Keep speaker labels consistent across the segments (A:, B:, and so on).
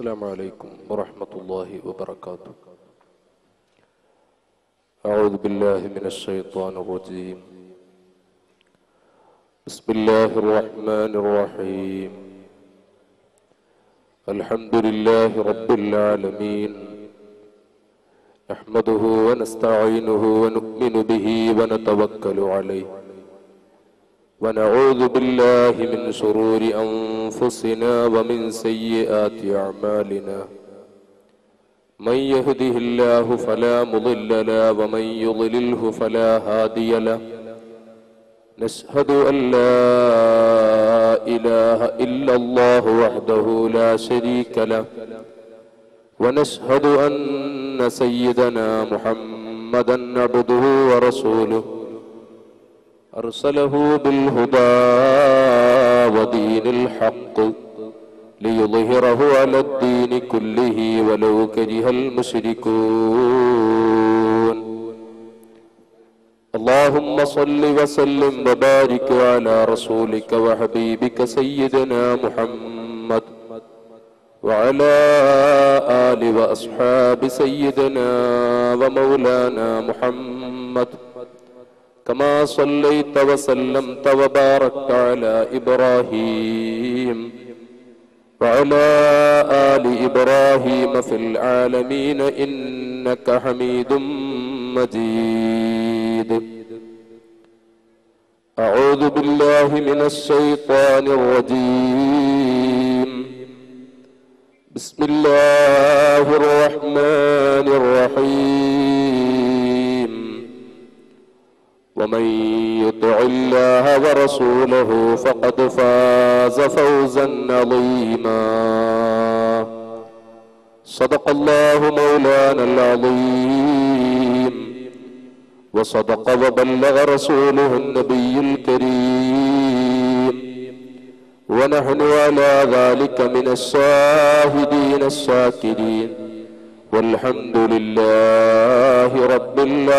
A: السلام عليكم ورحمة الله وبركاته أعوذ بالله من الشيطان الرجيم بسم الله الرحمن الرحيم الحمد لله رب العالمين نحمده ونستعينه ونؤمن به ونتوكل عليه ونعوذ بالله من شرور أنفسنا ومن سيئات أعمالنا من يهده الله فلا مضل له ومن يضلله فلا هادي له نشهد أن لا إله إلا الله وحده لا شريك له ونشهد أن سيدنا محمدا عبده ورسوله أرسله بالهدى ودين الحق ليظهره على الدين كله ولو كره المشركون اللهم صل وسلم وبارك على رسولك وحبيبك سيدنا محمد وعلى آل وأصحاب سيدنا ومولانا محمد كما صليت وسلمت وباركت على إبراهيم وعلى آل إبراهيم في العالمين إنك حميد مجيد أعوذ بالله من الشيطان الرجيم بسم الله الرحمن الرحيم ومن يطع الله ورسوله فقد فاز فوزا عظيما صدق الله مولانا العظيم وصدق وبلغ رسوله النبي الكريم ونحن على ذلك من الشاهدين الشاكرين والحمد لله رب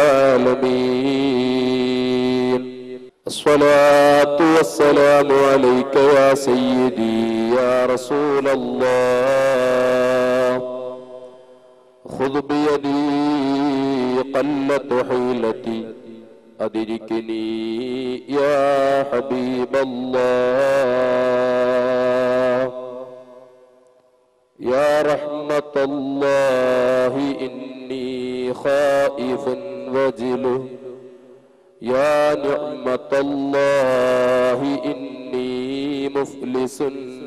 A: العالمين الصلاة والسلام عليك يا سيدي يا رسول الله خذ بيدي قلت حيلتي أدركني يا حبيب الله يا رحمة الله إني خائف وجل يا نعمة الله إني مفلس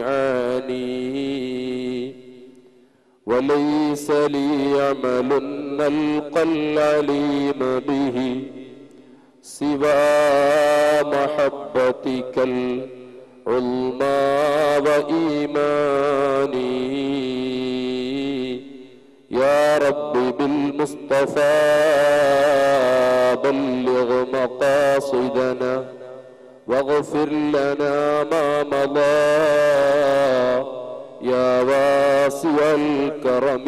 A: عاني وليس لي عمل نلقى العليم به سوى محبتك العظمى وإيماني يا رب بالمصطفى بلغ مقاصدنا واغفر لنا ما مضى يا واسع الكرم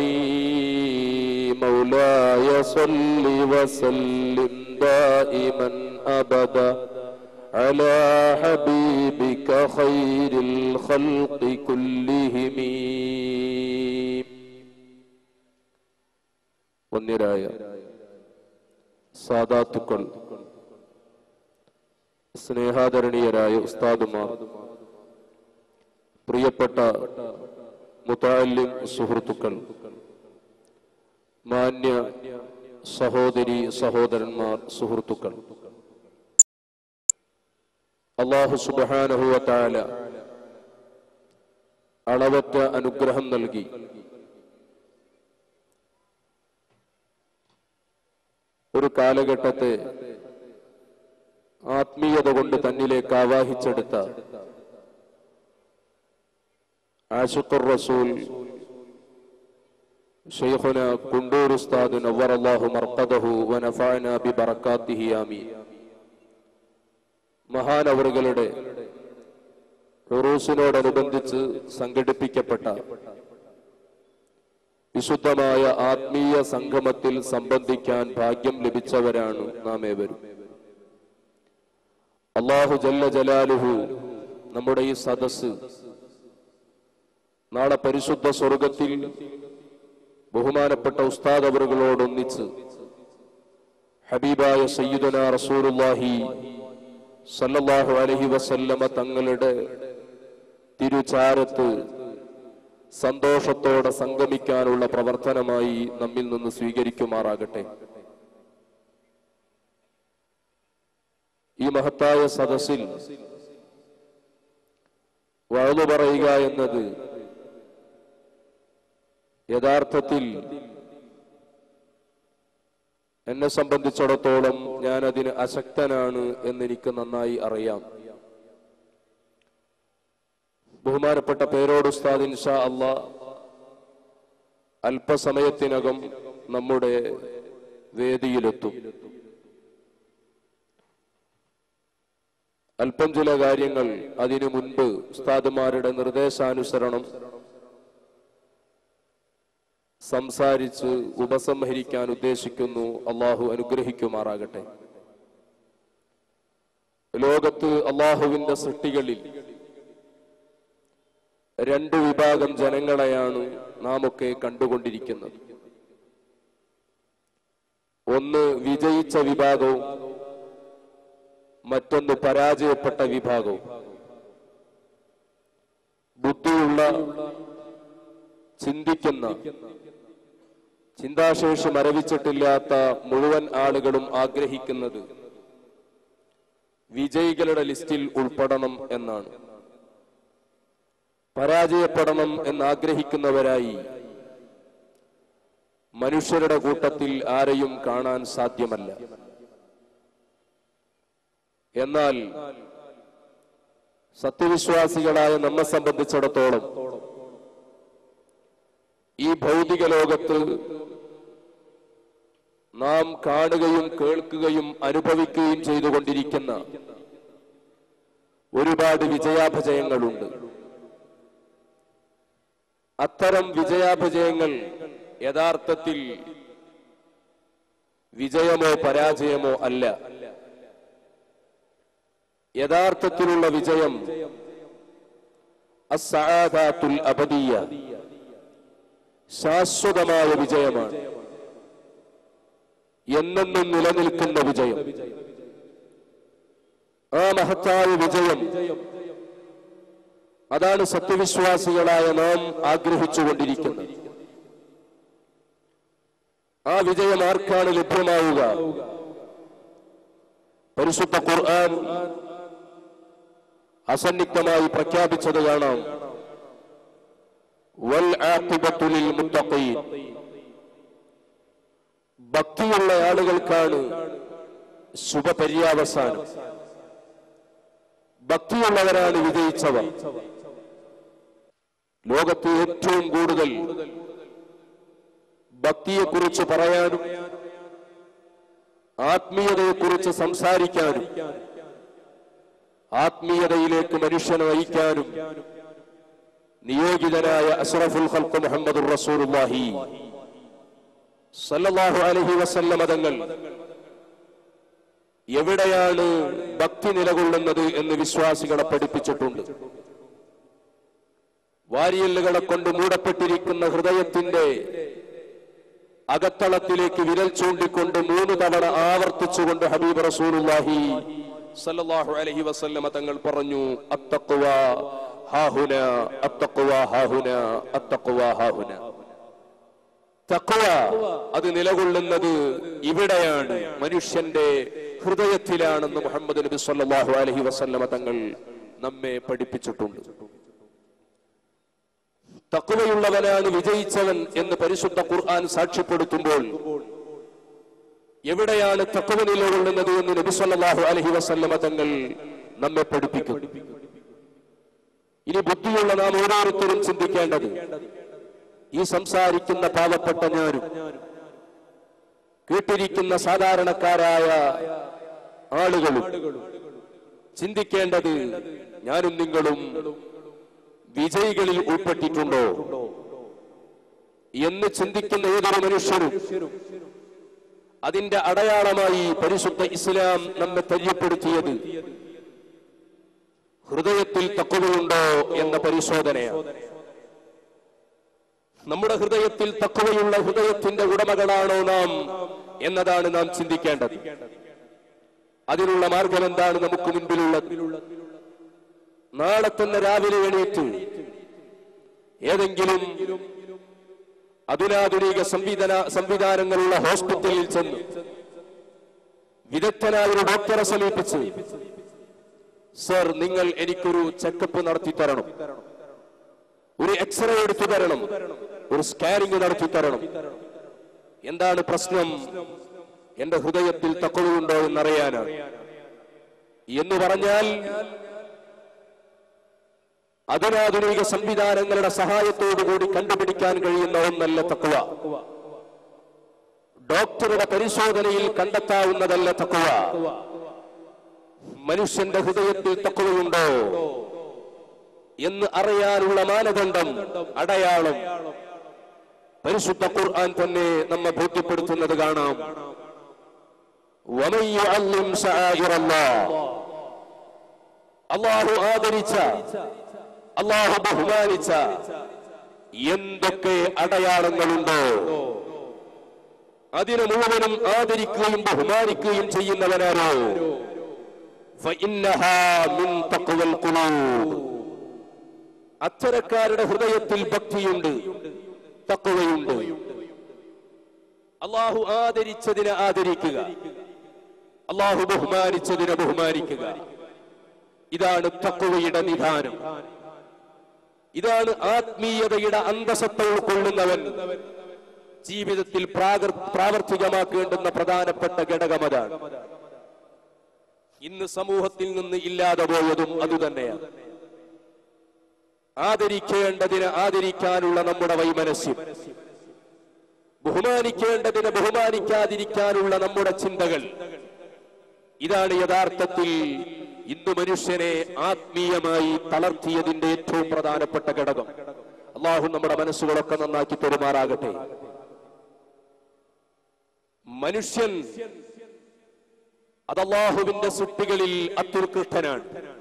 A: مولاي صل وسلم دائما ابدا على حبيبك خير الخلق كلهم വന്യരായ സാദാത്തുക്കൾ സ്നേഹാദരണീയരായ ഉസ്താദുമാർ പ്രിയപ്പെട്ട മുത്താലിം സുഹൃത്തുക്കൾ മാന്യ സഹോദരി സഹോദരന്മാർ സുഹൃത്തുക്കൾ അള്ളാഹു സുബാനഹുവ താല അളവറ്റ അനുഗ്രഹം നൽകി ഒരു കാലഘട്ടത്തെ ആത്മീയത കൊണ്ട് തന്നിലേക്ക് ആവാഹിച്ചെടുത്ത ആഷിഖുർ റസൂൽ ഷെയ്ഖുന കുണ്ടൂർ ഉസ്താദ് നവർ അല്ലാഹു മർക്കദഹു വനഫഅന ബിബറകാത്തിഹി ആമീൻ മഹാനവറുകളുടെ ഉറൂസിനോടനുബന്ധിച്ച് സംഘടിപ്പിക്കപ്പെട്ട വിശുദ്ധമായ ആത്മീയ സംഗമത്തിൽ സംബന്ധിക്കാൻ ഭാഗ്യം ലഭിച്ചവരാണ് നാം ഏവരും അള്ളാഹു ജല്ല ജലാലുഹു നമ്മുടെ ഈ സദസ് നാളെ പരിശുദ്ധ സ്വർഗത്തിൽ ബഹുമാനപ്പെട്ട ഉസ്താദ് അവറുകളോടൊന്നിച്ച് ഹബീബായ സയ്യിദുന റസൂലുള്ളാഹി സല്ലല്ലാഹു അലൈഹി വസല്ലമ തങ്ങളുടെ തിരുചാരത്ത് സന്തോഷത്തോടെ സംഗമിക്കാനുള്ള പ്രവർത്തനമായി നമ്മിൽ നിന്ന് സ്വീകരിക്കുമാറാകട്ടെ ഈ മഹത്തായ സദസ്സിൽ വഴുതു പറയുക എന്നത് യഥാർത്ഥത്തിൽ എന്നെ സംബന്ധിച്ചിടത്തോളം ഞാൻ അതിന് അശക്തനാണ് എന്നെനിക്ക് നന്നായി അറിയാം ബഹുമാനപ്പെട്ട പേരോട് ഉസ്താദ് ഇൻഷാ അള്ളാ അല്പസമയത്തിനകം നമ്മുടെ വേദിയിലെത്തും അല്പം ചില കാര്യങ്ങൾ അതിനു മുൻപ് ഉസ്താദുമാരുടെ നിർദ്ദേശാനുസരണം സംസാരിച്ച് ഉപസംഹരിക്കാൻ ഉദ്ദേശിക്കുന്നു അള്ളാഹു അനുഗ്രഹിക്കുമാറാകട്ടെ ലോകത്ത് അള്ളാഹുവിന്റെ സൃഷ്ടികളിൽ രണ്ട് വിഭാഗം ജനങ്ങളെയാണ് നാം ഒക്കെ കണ്ടുകൊണ്ടിരിക്കുന്നത് ഒന്ന് വിജയിച്ച വിഭാഗവും മറ്റൊന്ന് പരാജയപ്പെട്ട വിഭാഗവും ബുദ്ധിയുള്ള ചിന്തിക്കുന്ന ചിന്താശേഷി മരവിച്ചിട്ടില്ലാത്ത മുഴുവൻ ആളുകളും ആഗ്രഹിക്കുന്നത് വിജയികളുടെ ലിസ്റ്റിൽ ഉൾപ്പെടണം എന്നാണ് പരാജയപ്പെടണം എന്നാഗ്രഹിക്കുന്നവരായി മനുഷ്യരുടെ കൂട്ടത്തിൽ ആരെയും കാണാൻ സാധ്യമല്ല എന്നാൽ സത്യവിശ്വാസികളായ നമ്മെ സംബന്ധിച്ചിടത്തോളം ഈ ഭൗതിക ലോകത്ത് നാം കാണുകയും കേൾക്കുകയും അനുഭവിക്കുകയും ചെയ്തുകൊണ്ടിരിക്കുന്ന ഒരുപാട് വിജയാപജയങ്ങളുണ്ട് അത്തരം വിജയാപജയങ്ങൾ യഥാർത്ഥത്തിൽ വിജയമോ പരാജയമോ അല്ല യഥാർത്ഥത്തിലുള്ള വിജയം അസാദാത്തുൽ അബദിയ ശാശ്വതമായ വിജയമാണ് എന്നെന്നും നിലനിൽക്കുന്ന വിജയം ആ മഹത്തായ വിജയം അതാണ് സത്യവിശ്വാസികളായ നാം ആഗ്രഹിച്ചുകൊണ്ടിരിക്കുന്നത് ആ വിജയം ആർക്കാണ് ലഭ്യമാവുക പരിശുദ്ധ ഖുർആൻ അസന്നിഗ്ധമായി പ്രഖ്യാപിച്ചത് കാണാം വൽ ആഖിബത്തു ലിൽ മുത്തഖീൻ ഭക്തിയുള്ള ആളുകൾക്കാണ് ശുഭപര്യാവസാനം ഭക്തിയുള്ളവരാണ് വിജയിച്ചവർ ലോകത്ത് ഏറ്റവും കൂടുതൽ ഭക്തിയെക്കുറിച്ച് പറയാനും ആത്മീയതയെക്കുറിച്ച് സംസാരിക്കാനും ആത്മീയതയിലേക്ക് മനുഷ്യനെ നയിക്കാനും നിയോഗിതനായ അഷ്റഫുൽ ഖൽഖ് മുഹമ്മദുർ റസൂലുള്ളാഹി സല്ലല്ലാഹു അലൈഹി വസല്ലമ തങ്ങൾ എവിടെയാണ് ഭക്തി നിലകൊള്ളുന്നത് എന്ന് വിശ്വാസികളെ പഠിപ്പിച്ചിട്ടുണ്ട് വാരിയല്ലുകളെ കൊണ്ട് മൂടപ്പെട്ടിരിക്കുന്ന ഹൃദയത്തിന്റെ അകത്തളത്തിലേക്ക് വിരൽ ചൂണ്ടിക്കൊണ്ട് മൂന്ന് തവണ ആവർത്തിച്ചുകൊണ്ട് ഹബീബ് റസൂലുള്ളാഹി സല്ലല്ലാഹു അലൈഹി വസല്ലമ തങ്ങൾ പറഞ്ഞു അത്തഖ്വ ഹാഹുന അത്തഖ്വ ഹാഹുന അത്തഖ്വ ഹാഹുന തഖ്വ അത് നിലകൊള്ളുന്നത് ഇവിടെയാണ് മനുഷ്യന്റെ ഹൃദയത്തിലാണെന്ന് മുഹമ്മദ് നബി സല്ലല്ലാഹു അലൈഹി വസല്ലമ തങ്ങൾ നമ്മെ പഠിപ്പിച്ചിട്ടുണ്ട് തക്കുവയുള്ളവനാണ് വിജയിച്ചവൻ എന്ന് പരിശുദ്ധ ഖുർആൻ സാക്ഷ്യപ്പെടുത്തുമ്പോൾ എവിടെയാണ് തക്കുവ നിലകൊള്ളുന്നത് എന്ന് നബി സല്ലല്ലാഹു അലൈഹി വസല്ലമ തങ്ങൾ നമ്മെ പഠിപ്പിക്കും ഇനി ബുദ്ധിയുള്ള നാം ഓരോരുത്തരും ചിന്തിക്കേണ്ടത് ഈ സംസാരിക്കുന്ന പാവപ്പെട്ട ഞാനും കേട്ടിരിക്കുന്ന സാധാരണക്കാരായ ആളുകളും ചിന്തിക്കേണ്ടത് ഞാനും നിങ്ങളും വിജയികളിൽ ഉൾപ്പെട്ടിട്ടുണ്ടോ എന്ന് ചിന്തിക്കുന്ന ഏതൊരു മനുഷ്യരും അതിന്റെ അടയാളമായി പരിശുദ്ധ ഇസ്ലാം നമ്മെ തെര്യപ്പെടുത്തിയത് ഹൃദയത്തിൽ തക്കവയുണ്ടോ എന്ന പരിശോധനയാണ് നമ്മുടെ ഹൃദയത്തിൽ തക്കവയുള്ള ഹൃദയത്തിന്റെ ഉടമകളാണോ നാം എന്നതാണ് നാം ചിന്തിക്കേണ്ടത് അതിനുള്ള മാർഗം എന്താണ് നമുക്ക് മുൻപിലുള്ളത് നാളെ തന്നെ രാവിലെ എണീറ്റ് ഏതെങ്കിലും അധുനാധുനിക സംവിധാന സംവിധാനങ്ങളുള്ള ഹോസ്പിറ്റലിൽ ചെന്ന് വിദഗ്ധനായ ഒരു ഡോക്ടറെ സമീപിച്ച് സർ നിങ്ങൾ എനിക്കൊരു ചെക്കപ്പ് നടത്തി തരണം ഒരു എക്സ്റേ എടുത്തു തരണം ഒരു സ്കാനിങ് നടത്തി തരണം എന്താണ് പ്രശ്നം എന്റെ ഹൃദയത്തിൽ തക്കവുണ്ടോ എന്നറിയാനാണ് എന്ന് പറഞ്ഞാൽ അധുനാധുനിക സംവിധാനങ്ങളുടെ സഹായത്തോടുകൂടി കണ്ടുപിടിക്കാൻ കഴിയുന്ന ഒന്നല്ല തക്കുവ ഡോക്ടറുടെ പരിശോധനയിൽ കണ്ടെത്താവുന്നതല്ല തക്കുവ മനുഷ്യന്റെ ഹൃദയത്തിൽ തക്കുവയുണ്ടോ എന്ന് അറിയാനുള്ള മാനദണ്ഡം അടയാളം പരിശുദ്ധ ഖുർആൻ തന്നെ നമ്മെ ബോധ്യപ്പെടുത്തുന്നത് കാണാം ومن يعلم شعائر الله അള്ളാഹു ആദരിച്ച അള്ളാഹു ബഹുമാനിച്ച എന്തൊക്കെ അടയാളങ്ങളുണ്ടോ അതിനെ മുഴുവനും ആദരിക്കുകയും ബഹുമാനിക്കുകയും ചെയ്യുന്നവനാരോ فإنها من تقوى القلوب. അത്തരക്കാരുടെ ഹൃദയത്തിൽ ഭക്തിയുണ്ട് തക്കവയുണ്ട് അള്ളാഹു ആദരിച്ചതിനെ ആദരിക്കുക അള്ളാഹു ബഹുമാനിച്ചതിനെ ബഹുമാനിക്കുക ഇതാണ് തക്കവയുടെ നിധാനം ഇതാണ് ആത്മീയതയുടെ അന്തസത്ത ഉൾക്കൊള്ളുന്നവൻ ജീവിതത്തിൽ പ്രാകർ- പ്രാവർത്തികമാക്കേണ്ടുന്ന പ്രധാനപ്പെട്ട ഘടകമതാണ് ഇന്ന് സമൂഹത്തിൽ നിന്ന് ഇല്ലാതെ പോയതും അതുതന്നെയാണ് ആദരിക്കേണ്ടതിന് ആദരിക്കാനുള്ള നമ്മുടെ വൈമനസ്യം ബഹുമാനിക്കേണ്ടതിനെ ബഹുമാനിക്കാതിരിക്കാനുള്ള നമ്മുടെ ചിന്തകൾ ഇതാണ് യഥാർത്ഥത്തിൽ ഇന്ന് മനുഷ്യനെ ആത്മീയമായി തളർത്തിയതിന്റെ ഏറ്റവും പ്രധാനപ്പെട്ട ഘടകം അള്ളാഹു നമ്മുടെ മനസ്സുകളൊക്കെ നന്നാക്കി പെരുമാറാകട്ടെ മനുഷ്യൻ അത് അള്ളാഹുവിന്റെ സൃഷ്ടികളിൽ അത്യുത്കൃഷ്ടനാണ്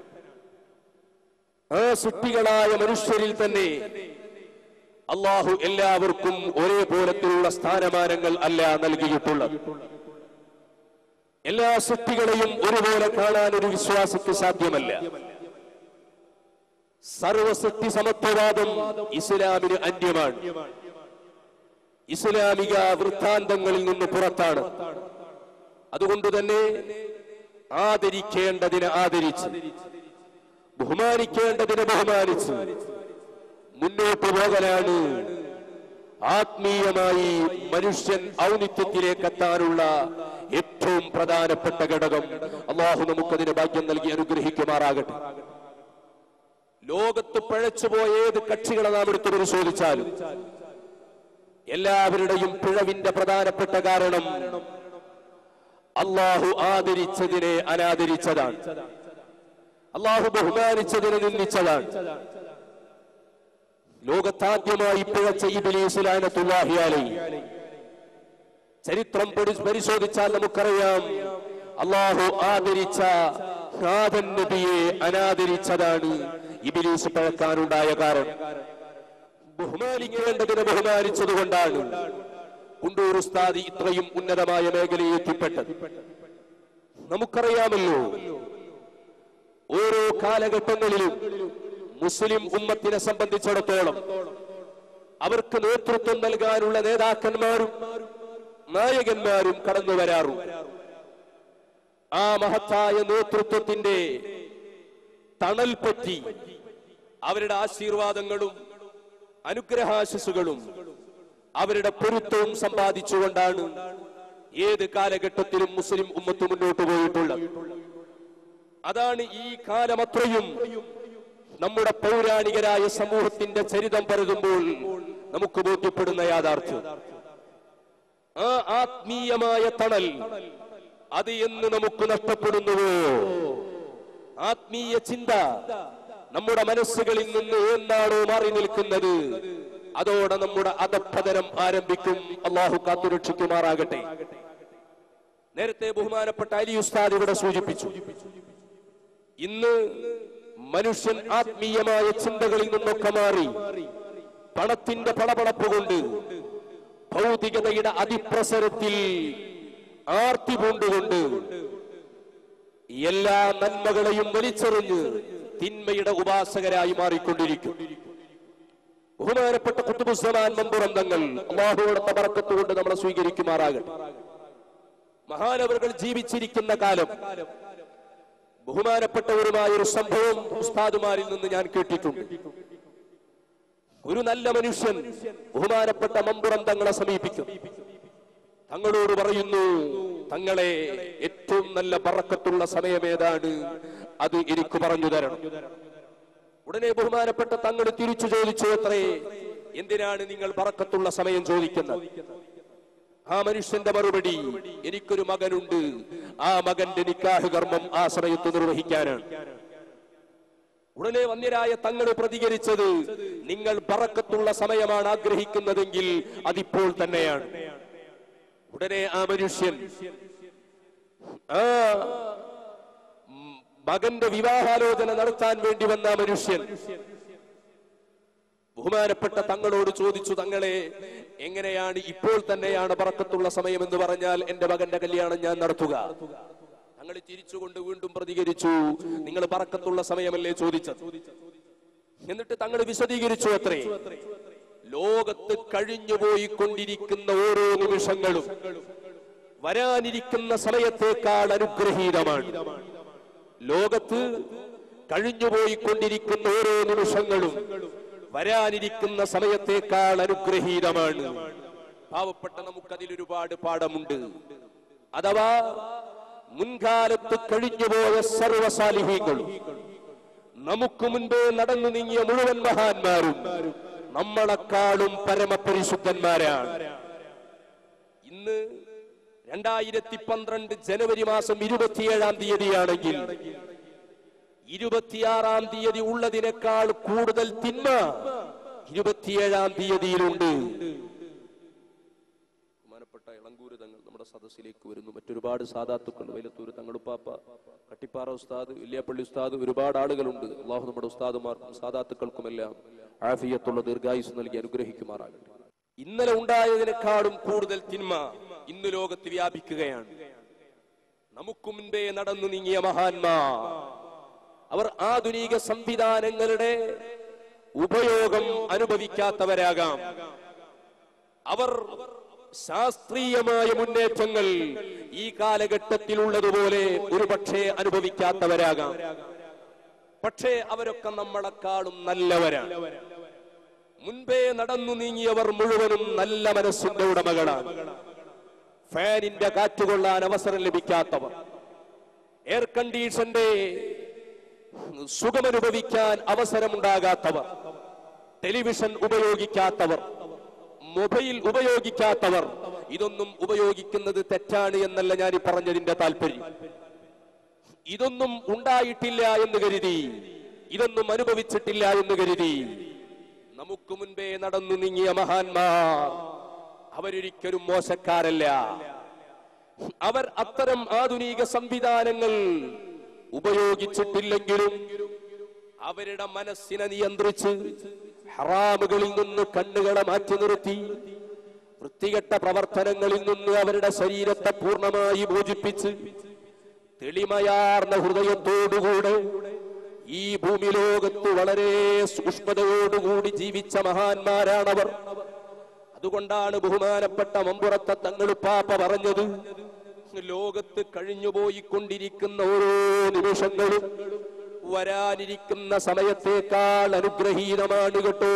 A: ആ സൃഷ്ടികളായ മനുഷ്യരിൽ തന്നെ അള്ളാഹു എല്ലാവർക്കും ഒരേപോലത്തിലുള്ള സ്ഥാനമാനങ്ങൾ അല്ല നൽകിയിട്ടുള്ളത് എല്ലാ സൃഷ്ടികളെയും ഒരുപോലെ കാണാൻ ഒരു വിശ്വാസിക്ക് സാധ്യമല്ല സർവസൃഷ്ടി സമത്വവാദം ഇസ്ലാമിന് അന്യമാണ് ഇസ്ലാമിക വൃത്താന്തങ്ങളിൽ നിന്ന് പുറത്താണ് അതുകൊണ്ട് തന്നെ ആദരിക്കേണ്ടതിനെ ആദരിച്ച് ബഹുമാനിക്കേണ്ടതിനെ ബഹുമാനിച്ച് മുന്നോട്ട് പോകലാണ് ആത്മീയമായി മനുഷ്യൻ ഔന്നിത്യത്തിലേക്ക് എത്താനുള്ള ഏറ്റവും പ്രധാനപ്പെട്ട ഘടകം അള്ളാഹു നമുക്കതിന് ഭാഗ്യം നൽകി അനുഗ്രഹിക്കുമാറാകട്ടെ ലോകത്ത് പഴച്ചുപോയ ഏത് കക്ഷികളെ നാം എടുത്തു പരിശോധിച്ചാലും എല്ലാവരുടെയും പിഴവിന്റെ പ്രധാനപ്പെട്ട കാരണം അള്ളാഹു ആദരിച്ചതിനെ അനാദരിച്ചതാണ് അള്ളാഹു ബഹുമാനിച്ചതിനെ നിന്ദിച്ചതാണ് ലോകത്താദ്യമായി പിഴച്ച ഇബിലീസുലാനത്തുല്ലാഹിയാലേ ചരിത്രം പഠി- പരിശോധിച്ചാൽ നമുക്കറിയാം അള്ളാഹു ആദരിച്ച ഖാദൻ നബിയെ അനാദരിച്ചതാണ് ഇബിലീസ് പഴക്കാനുണ്ടായ കാരണം ബഹുമാനിക്കേണ്ടതിനെ ബഹുമാനിച്ചത് കൊണ്ടാണ് കുണ്ടൂർ ഉസ്താദി ഇത്രയും ഉന്നതമായ മേഖലയിൽ എത്തിപ്പെട്ടത് നമുക്കറിയാമല്ലോ ഓരോ കാലഘട്ടങ്ങളിലും മുസ്ലിം ഉമ്മത്തിനെ സംബന്ധിച്ചിടത്തോളം അവർക്ക് നേതൃത്വം നൽകാനുള്ള നേതാക്കന്മാരും നായകന്മാരും കടന്നു വരാറും ആ മഹത്തായ നേതൃത്വത്തിന്റെ തണൽ പറ്റി അവരുടെ ആശീർവാദങ്ങളും അനുഗ്രഹാശിസുകളും അവരുടെ പൊരുത്തവും സമ്പാദിച്ചുകൊണ്ടാണ് ഏത് കാലഘട്ടത്തിലും മുസ്ലിം ഉമ്മത്ത് മുന്നോട്ട് പോയിട്ടുള്ളത് അതാണ് ഈ കാലമത്രയും നമ്മുടെ പൗരാണികരായ സമൂഹത്തിന്റെ ചരിതം പരതുമ്പോൾ നമുക്ക് ബോധ്യപ്പെടുന്ന യാഥാർത്ഥ്യം ആ ആത്മീയമായ തണൽ അത് എന്ന് നമുക്ക് നഷ്ടപ്പെടുന്നുവോ ആത്മീയ ചിന്ത നമ്മുടെ മനസ്സുകളിൽ നിന്ന് എന്നാണോ മാറി നിൽക്കുന്നത് അതോടെ നമ്മുടെ അധപ്പതനം ആരംഭിക്കും അള്ളാഹു കാത്തുരക്ഷിക്കുമാറാകട്ടെ നേരത്തെ ബഹുമാനപ്പെട്ട അലി ഉസ്താദ് ഇവിടെ സൂചിപ്പിച്ചു ഇന്ന് മനുഷ്യൻ ആത്മീയമായ ചിന്തകളിൽ നിന്നൊക്കെ മാറി പണത്തിന്റെ പളപളപ്പ് കൊണ്ട് ഭൗതികതയുടെ അതിപ്രസരത്തിൽ ആർത്തി പൂണ്ടുകൊണ്ട് എല്ലാ നന്മകളെയും വലിച്ചെറിഞ്ഞ് തിന്മയുടെ ഉപാസകരായി മാറിക്കൊണ്ടിരിക്കും ബഹുമാനപ്പെട്ട കുത്തുബുസ്സമാൻ മമ്പുറന്തങ്ങൾ അള്ളാഹുവിടെ തബറക്കത്തുകൊണ്ട് നമ്മളെ സ്വീകരിക്കുമാറാകട്ടെ മഹാനവറുകൾ ജീവിച്ചിരിക്കുന്ന കാലം ബഹുമാനപ്പെട്ടവരുമായ ഒരു സംഭവം ഉസ്താദുമാരിൽ നിന്ന് ഞാൻ കേട്ടിട്ടുണ്ട് ഒരു നല്ല മനുഷ്യൻ ബഹുമാനപ്പെട്ട മമ്പുറം തങ്ങളെ സമീപിക്കും തങ്ങളോട് പറയുന്നു തങ്ങളെ ഏറ്റവും നല്ല പറക്കത്തുള്ള സമയമേതാണ് അത് എനിക്ക് പറഞ്ഞു തരണം ഉടനെ ബഹുമാനപ്പെട്ട തങ്ങൾ തിരിച്ചു ചോദിച്ചു അത്രേ എന്തിനാണ് നിങ്ങൾ പറക്കത്തുള്ള സമയം ചോദിക്കുന്നത് ആ മനുഷ്യന്റെ മറുപടി എനിക്കൊരു മകനുണ്ട് ആ മകന്റെ നിക്കാഹ് കർമ്മം ആ സമയത്ത് നിർവഹിക്കാനാണ് ഉടനെ വന്യരായ തങ്ങൾ പ്രതികരിച്ചത് നിങ്ങൾ പറക്കത്തുള്ള സമയമാണ് ആഗ്രഹിക്കുന്നതെങ്കിൽ അതിപ്പോൾ തന്നെയാണ് ഉടനെ ആ മനുഷ്യൻ ആ ഉം, മകന്റെ വിവാഹാലോചന നടത്താൻ വേണ്ടി വന്ന ആ മനുഷ്യൻ ബഹുമാനപ്പെട്ട തങ്ങളോട് ചോദിച്ചു തങ്ങളെ എങ്ങനെയാണ് ഇപ്പോൾ തന്നെയാണ് പറക്കത്തുള്ള സമയം എന്ന് പറഞ്ഞാൽ എന്റെ മകന്റെ കല്യാണം ഞാൻ നടത്തുക തങ്ങൾ ചിരിച്ചുകൊണ്ട് വീണ്ടും പ്രതികരിച്ചു നിങ്ങൾ പറക്കത്തുള്ള സമയമല്ലേ ചോദിച്ചത് എന്നിട്ട് തങ്ങൾ വിശദീകരിച്ചു അത്രേ ലോകത്ത് കഴിഞ്ഞുപോയിക്കൊണ്ടിരിക്കുന്ന ഓരോ നിമിഷങ്ങളും വരാനിരിക്കുന്ന സമയത്തേക്കാൾ അനുഗ്രഹീതമാണ് ലോകത്ത് കഴിഞ്ഞുപോയിക്കൊണ്ടിരിക്കുന്ന ഓരോ നിമിഷങ്ങളും വരാനിരിക്കുന്ന സമയത്തേക്കാൾ അനുഗ്രഹീതമാണ് പാവപ്പെട്ട നമുക്കതിൽ ഒരുപാട് പാഠമുണ്ട് അഥവാ മുൻകാലത്ത് കഴിഞ്ഞുപോയ സർവസാലിഹീങ്ങളും നമുക്ക് മുൻപേ നടന്നു നീങ്ങിയ മുഴുവൻ മഹാന്മാരും നമ്മളെക്കാളും പരമപരിശുദ്ധന്മാരാണ് ഇന്ന് രണ്ടായിരത്തി പന്ത്രണ്ട് ജനുവരി മാസം ഇരുപത്തിയേഴാം തീയതിയാണെങ്കിൽ ഇരുപത്തിയാറാം തീയതി ഉള്ളതിനേക്കാൾ കൂടുതൽ തിന്മ ഇരുപത്തിയേഴാം തീയതിയിലുണ്ട് ബഹുമാനപ്പെട്ട ഇളങ്കൂര് തങ്ങൾ നമ്മുടെ സദസ്സിലേക്ക് വരുന്നു മറ്റൊരുപാട് സാധാത്തുക്കൾ വൈലത്തൂര് തങ്ങളുപ്പാപ്പ കട്ടിപ്പാറ ഉസ്താദ് വില്യാപ്പള്ളി ഉസ്താദ് ഒരുപാട് ആളുകളുണ്ട് അള്ളാഹു നമ്മുടെ ഉസ്താദുമാർക്കും സാധാത്തുക്കൾക്കുമെല്ലാം ആഫിയത്തുള്ള ദീർഘായുസ് നൽകി അനുഗ്രഹിക്കുമാറാകട്ടെ ഇന്നലെ ഉണ്ടായതിനേക്കാളും കൂടുതൽ തിന്മ ഇന്ന് ലോകത്ത് വ്യാപിക്കുകയാണ് നമുക്ക് മുൻപേ നടന്നു നീങ്ങിയ മഹാന്മാർ അവർ ആധുനിക സംവിധാനങ്ങളുടെ ഉപയോഗം അനുഭവിക്കാത്തവരാകാം അവർ ശാസ്ത്രീയമായ മുന്നേറ്റങ്ങൾ ഈ കാലഘട്ടത്തിലുള്ളതുപോലെ ഒരുപക്ഷെ അനുഭവിക്കാത്തവരാകാം പക്ഷേ അവരൊക്കെ നമ്മളെക്കാളും നല്ലവരാണ് മുൻപേ നടന്നു നീങ്ങിയവർ മുഴുവനും നല്ല മനസ്സിന്റെ ഉടമകളാണ് ഫാനിന്റെ കാറ്റുകൊള്ളാൻ അവസരം ലഭിക്കാത്തവർ എയർ കണ്ടീഷന്റെ സുഖമനുഭവിക്കാൻ അവസരമുണ്ടാകാത്തവർ ടെലിവിഷൻ ഉപയോഗിക്കാത്തവർ മൊബൈൽ ഉപയോഗിക്കാത്തവർ ഇതൊന്നും ഉപയോഗിക്കുന്നത് തെറ്റാണ് എന്നല്ല ഞാൻ ഈ പറഞ്ഞതിന്റെ താല്പര്യം ഇതൊന്നും ഉണ്ടായിട്ടില്ല എന്ന് കരുതി ഇതൊന്നും അനുഭവിച്ചിട്ടില്ല എന്ന് കരുതി നമുക്ക് മുൻപേ നടന്നു നീങ്ങിയ മഹാന്മാർ അവരൊരിക്കലും മോശക്കാരല്ല അവർ അത്തരം ആധുനിക സംവിധാനങ്ങൾ ഉപയോഗിച്ചിട്ടില്ലെങ്കിലും അവരുടെ മനസ്സിനെ നിയന്ത്രിച്ച് ഹറാമുകളിൽ നിന്ന് കണ്ണുകളെ മാറ്റി നിർത്തി വൃത്തികെട്ട പ്രവർത്തനങ്ങളിൽ നിന്ന് അവരുടെ ശരീരത്തെ പൂർണ്ണമായി മോചിപ്പിച്ച് തെളിമയാർന്ന ഹൃദയത്തോടുകൂടെ ഈ ഭൂമി ലോകത്ത് വളരെ സൂക്ഷ്മതയോടുകൂടി ജീവിച്ച മഹാന്മാരാണവർ അതുകൊണ്ടാണ് ബഹുമാനപ്പെട്ട മമ്പുറത്തെ തങ്ങളുപ്പാപ്പ പറഞ്ഞത് ലോകത്ത് കഴിഞ്ഞുപോയിക്കൊണ്ടിരിക്കുന്ന ഓരോ നിമിഷങ്ങളും വരാനിരിക്കുന്ന സമയത്തേക്കാൾ അനുഗ്രഹീതമാണ് കേട്ടോ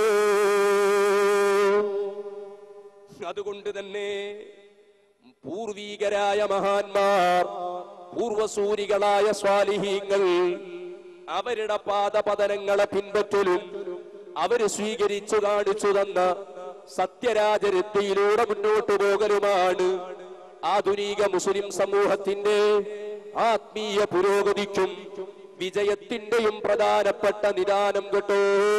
A: അതുകൊണ്ട് തന്നെ പൂർവീകരായ മഹാന്മാർ പൂർവസൂരികളായ സ്വാലിഹീങ്ങൾ അവരുടെ പാദപതനങ്ങളെ പിൻപറ്റലും അവര് സ്വീകരിച്ചു കാണിച്ചു തന്ന സത്യരാജരത്തിയിലൂടെ മുന്നോട്ടു പോകലുമാണ് ആധുനിക മുസ്ലിം സമൂഹത്തിന്റെ ആത്മീയ പുരോഗതിക്കും വിജയത്തിന്റെയും പ്രധാനപ്പെട്ട നിദാനം കേട്ടോ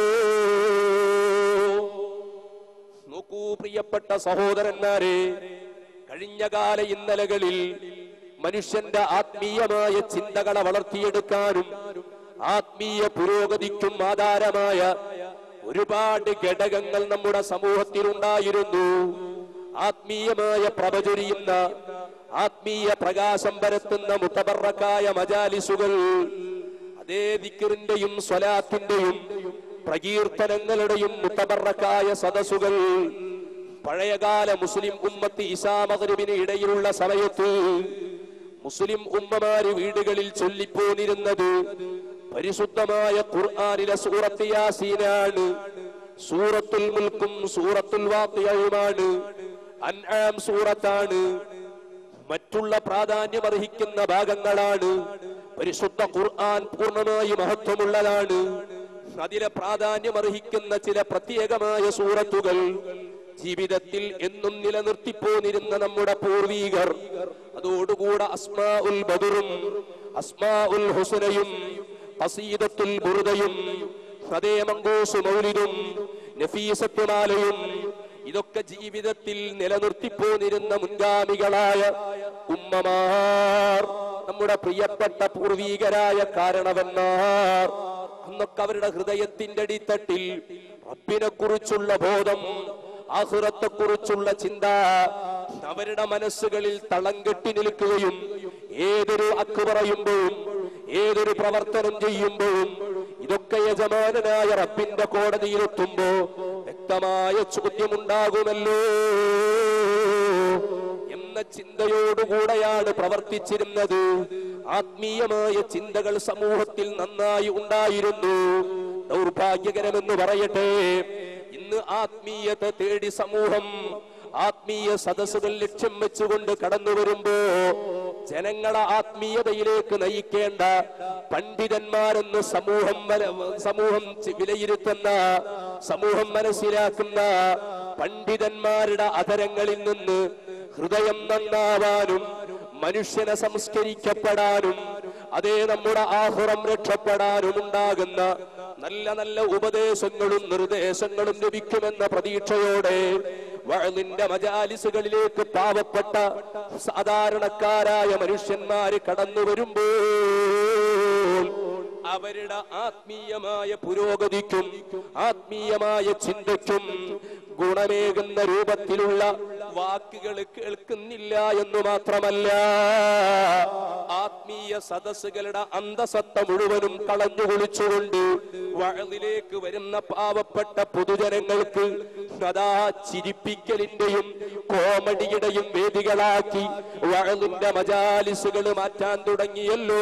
A: നോക്കൂ പ്രിയപ്പെട്ട സഹോദരന്മാരെ കഴിഞ്ഞകാല ഇന്നലകളിൽ മനുഷ്യന്റെ ആത്മീയമായ ചിന്തകളെ വളർത്തിയെടുക്കാനും ആത്മീയ പുരോഗതിക്കും ആധാരമായ ഒരുപാട് ഘടകങ്ങൾ നമ്മുടെ സമൂഹത്തിൽ ഉണ്ടായിരുന്നു ആത്മീയമായ പ്രഭചൊരിയുന്ന ആത്മീയ പ്രകാശം പരത്തുന്ന മുത്തബറക്കായ മജാലിസുകൾ അതേ ദിക്കറിന്റെയും സ്വലാത്തിന്റെയും പ്രകീർത്തനങ്ങളുടെയും മുത്തബറക്കായ സദസ്സുകൾ പഴയകാല മുസ്ലിം ഉമ്മത്ത് ഇസാമകരിവിന് ഇടയിലുള്ള സമയത്ത് മുസ്ലിം ഉമ്മമാര് വീടുകളിൽ ചൊല്ലിപ്പോന്നിരുന്നത് പരിശുദ്ധമായ ഖുർആാനിലെ സൂറത്ത് യാസീനാണ് സൂറത്തുൽ മുൽക്കും സൂറത്തുൽ വാത്തിയവുമാണ് അൻആം സൂറത്താണ് മറ്റുള്ള പ്രാധാന്യം അർഹിക്കുന്ന ഭാഗങ്ങളാണ് പരിശുദ്ധ ഖുർആൻ പൂർണ്ണമായി മഹത്വമുള്ളതാണ് അതിലെ പ്രാധാന്യം അർഹിക്കുന്ന ചില പ്രത്യേകമായ സൂറത്തുകൾ ജീവിതത്തിൽ എന്നും നിലനിർത്തിപ്പോന്നിരുന്ന നമ്മുടെ പൂർവീകർ അതോടുകൂടെ അസ്മാ ഉൽ ബദറും അസ്മാ ഉൽ ഹുസനയും കസീദത്തുൽ ബുറുദയും അതേ മങ്കൂസ് മൗലിദും നഫീസത്തുമാലയും ഇതൊക്കെ ജീവിതത്തിൽ നിലനിർത്തിപ്പോന്നിരുന്ന മുൻഗാമികളായ ഉമ്മമാർ നമ്മുടെ പ്രിയപ്പെട്ട പൂർവീകരായ കാരണവന്മാർ അന്നൊക്കെ അവരുടെ ഹൃദയത്തിന്റെ അടിത്തട്ടിൽ റബ്ബിനെ കുറിച്ചുള്ള ബോധം ആഹുറത്തെ കുറിച്ചുള്ള ചിന്ത അവരുടെ മനസ്സുകളിൽ തളം കെട്ടി നിൽക്കുകയും ഏതൊരു അക്ക് പറയുമ്പോഴും ഏതൊരു പ്രവർത്തനം ചെയ്യുമ്പോഴും ഇതൊക്കെ യജമാനനായ റബ്ബിന്റെ കോടതിയിലെത്തുമ്പോ വ്യക്തമായ ചോദ്യമുണ്ടാകുമല്ലോ എന്ന ചിന്തയോടുകൂടെയാണ് പ്രവർത്തിച്ചിരുന്നത് ആത്മീയമായ ചിന്തകൾ സമൂഹത്തിൽ നന്നായി ഉണ്ടായിരുന്നു ദൗർഭാഗ്യകരമെന്ന് പറയട്ടെ ഇന്ന് ആത്മീയത തേടി സമൂഹം ആത്മീയ സദസ്സുകൾ ലക്ഷ്യം വെച്ചുകൊണ്ട് കടന്നു വരുമ്പോ ജനങ്ങളെ ആത്മീയതയിലേക്ക് നയിക്കേണ്ട പണ്ഡിതന്മാരെന്ന് സമൂഹം വല- സമൂഹം ചി- വിലയിരുത്തുന്ന സമൂഹം മനസ്സിലാക്കുന്ന പണ്ഡിതന്മാരുടെ അധരങ്ങളിൽ നിന്ന് ഹൃദയം നന്നാവാനും മനുഷ്യനെ സംസ്കരിക്കപ്പെടാനും അതേ നമ്മുടെ ആഹുറം രക്ഷപ്പെടാനും ഉണ്ടാകുന്ന നല്ല നല്ല ഉപദേശങ്ങളും നിർദ്ദേശങ്ങളും ലഭിക്കുമെന്ന പ്രതീക്ഷയോടെ വഴലിന്റെ മജാലിസുകളിലേക്ക് പാവപ്പെട്ട സാധാരണക്കാരായ മനുഷ്യന്മാര് കടന്നു വരുമ്പോൾ അവരുടെ ആത്മീയമായ പുരോഗതിക്കും ആത്മീയമായ ചിന്തയ്ക്കും ഗുണമേകുന്ന രൂപത്തിലുള്ള വാക്കുകൾ കേൾക്കുന്നില്ല എന്ന് മാത്രമല്ല ആത്മീയ സദസ്സുകളുടെ അന്തസത്ത മുഴുവനും കളഞ്ഞു കുളിച്ചുകൊണ്ട് വഴലിലേക്ക് വരുന്ന പാവപ്പെട്ട പൊതുജനങ്ങൾക്ക് അതാ ചിരിപ്പിക്കലിന്റെയും കോമഡിയുടെയും വേദികളാക്കി വഴലിന്റെ മജാലിസുകൾ മാറ്റാൻ തുടങ്ങിയല്ലോ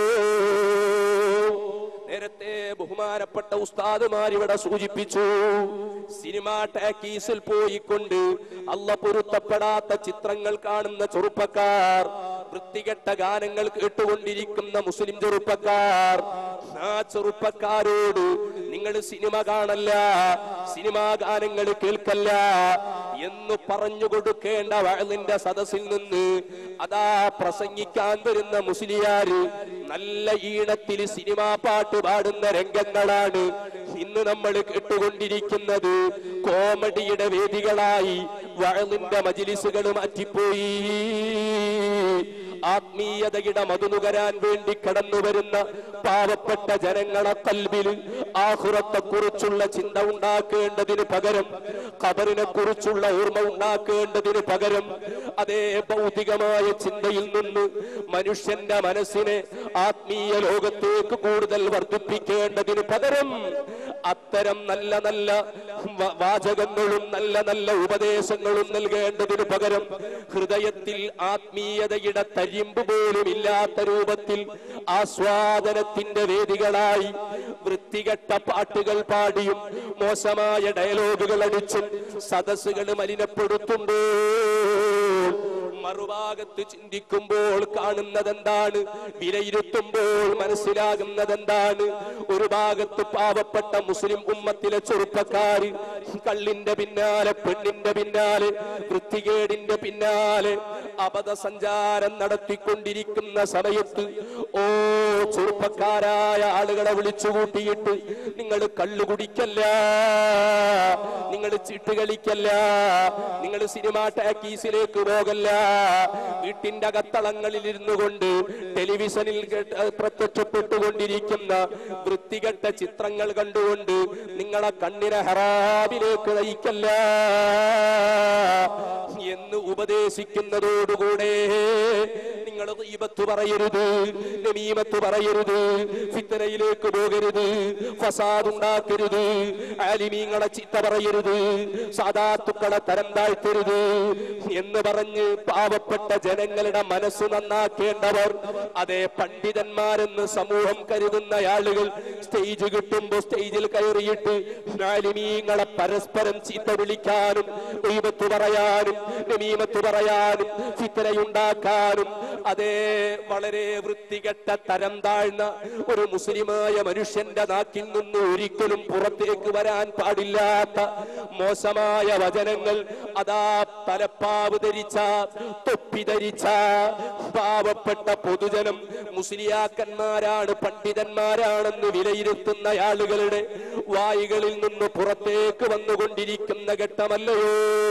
A: നേരത്തെ ബഹുമാനപ്പെട്ട ഉസ്താദുമാർ ഇവിടെ സൂചിപ്പിച്ചു സിനിമ ടാക്കീസിൽ പോയിക്കൊണ്ട് അല്ല പൊരുത്തപ്പെടാത്ത ചിത്രങ്ങൾ കാണുന്ന ചെറുപ്പക്കാർ വൃത്തികെട്ട ഗാനങ്ങൾ കേട്ടുകൊണ്ടിരിക്കുന്ന മുസ്ലിം ചെറുപ്പക്കാർ ആ ചെറുപ്പക്കാരോട് നിങ്ങൾ സിനിമ കാണല്ല സിനിമാ ഗാനങ്ങൾ കേൾക്കല്ല എന്ന് പറഞ്ഞു കൊടുക്കേണ്ട വഴലിന്റെ സദസ്സിൽ നിന്ന് അതാ പ്രസംഗിക്കാൻ വരുന്ന മുസ്ലിയാര് നല്ല ഈണത്തിൽ സിനിമാ പാട്ട് പാടുന്ന രംഗങ്ങളാണ് ഇന്ന് നമ്മൾ കേട്ടുകൊണ്ടിരിക്കുന്നത് കോമഡിയുടെ വേദികളായി വഴലിന്റെ മജിലിസുകൾ മാറ്റിപ്പോയി ആത്മീയതയുടെ മധുനുകരാൻ വേണ്ടി കടന്നു വരുന്ന പാവപ്പെട്ട ജനങ്ങളെ കൽവിൽ ആഹുറത്തെ കുറിച്ചുള്ള ചിന്ത ഉണ്ടാക്കേണ്ടതിന് പകരം ഖബറിനെ കുറിച്ചുള്ള ഓർമ്മ ഉണ്ടാക്കേണ്ടതിന് പകരം അതേ ഭൗതികമായ ചിന്തയിൽ നിന്ന് മനുഷ്യന്റെ മനസ്സിനെ ആത്മീയ ലോകത്തേക്ക് കൂടുതൽ വർദ്ധിപ്പിക്കേണ്ടതിന് പകരം അത്തരം നല്ല നല്ല വ- വാചകങ്ങളും നല്ല നല്ല ഉപദേശങ്ങളും നൽകേണ്ടതിന് പകരം ഹൃദയത്തിൽ ആത്മീയതയുടെ തരിമ്പ് പോലും ഇല്ലാത്ത രൂപത്തിൽ ആസ്വാദനത്തിന്റെ വേദികളായി വൃത്തികെട്ട പാട്ടുകൾ പാടിയും മോശമായ ഡയലോഗുകൾ അടിച്ചും സദസ്സുകൾ മലിനപ്പെടുത്തുമ്പോൾ മറുഭാഗത്ത് ചിന്തിക്കുമ്പോൾ കാണുന്നത് എന്താണ് വിലയിരുത്തുമ്പോൾ മനസ്സിലാകുന്നത് എന്താണ് ഒരു ഭാഗത്ത് പാവപ്പെട്ട മുസ്ലിം ഉമ്മത്തിലെ ചെറുപ്പക്കാര് കള്ളിന്റെ പിന്നാലെ പെണ്ണിന്റെ പിന്നാലെ വൃത്തികേടിന്റെ പിന്നാലെ അബദ്ധ സഞ്ചാരം നടത്തിക്കൊണ്ടിരിക്കുന്ന സമയത്ത് ഓ ചെറുപ്പക്കാരായ ആളുകളെ വിളിച്ചു കൂട്ടിയിട്ട് നിങ്ങൾ കള്ളു കുടിക്കല്ല നിങ്ങൾ ചിട്ട് കളിക്കല്ല നിങ്ങൾ സിനിമ ടാക്കീസിലേക്ക് പോകല്ല വീട്ടിന്റെ അകത്തളങ്ങളിൽ ഇരുന്നു കൊണ്ട് ടെലിവിഷനിൽ കേട്ട് പ്രത്യക്ഷപ്പെട്ടുകൊണ്ടിരിക്കുന്ന വൃത്തികെട്ട ചിത്രങ്ങൾ കണ്ടുകൊണ്ട് നിങ്ങളെ കണ്ണിനെ ഹറാബിലേക്ക് നയിക്കല്ല എന്ന് ഉപദേശിക്കുന്നതോടുകൂടെ നിങ്ങൾ ഈബത്ത് പറയരുത് നമീമത്ത് പറയരുത് ഫിത്തനയിലേക്ക് പോകരുത് ഫസാദ് ഉണ്ടാക്കരുത് ആലിമീങ്ങളെ ചിത്ത പറയരുത് സാധാത്തുക്കളെ തരം താഴ്ത്തരുത് എന്ന് പറഞ്ഞ് പാവപ്പെട്ട ജനങ്ങളുടെ മനസ്സ് നന്നാക്കേണ്ടവർ അതേ പണ്ഡിതന്മാരെന്ന് സമൂഹം കരുതുന്ന ആളുകൾ സ്റ്റേജ് കിട്ടുമ്പോ സ്റ്റേജിൽ കയറിയിട്ട് ആലിമീങ്ങളെ പരസ്പരം ചീത്ത വിളിക്കാനും ദൈവത്ത് പറയാനും നമീമത്ത് പറയാനും ഫിത്തനയുണ്ടാക്കാനും അതേ വളരെ വൃത്തികെട്ട തരം താഴ്ന്ന ഒരു മുസ്ലിമായ മനുഷ്യന്റെ നാക്കിൽ നിന്ന് ഒരിക്കലും പുറത്തേക്ക് വരാൻ പാടില്ലാത്ത മോശമായ വചനങ്ങൾ അതാ തലപ്പാവ് ധരിച്ച തൊപ്പി ധരിച്ച പാവപ്പെട്ട പൊതുജനം മുസ്ലിയാക്കന്മാരാണ് പണ്ഡിതന്മാരാണെന്ന് വിലയിരുത്തുന്ന ആളുകളുടെ വായികളിൽ നിന്ന് പുറത്തേക്ക് വന്നുകൊണ്ടിരിക്കുന്ന ഘട്ടമല്ലയോ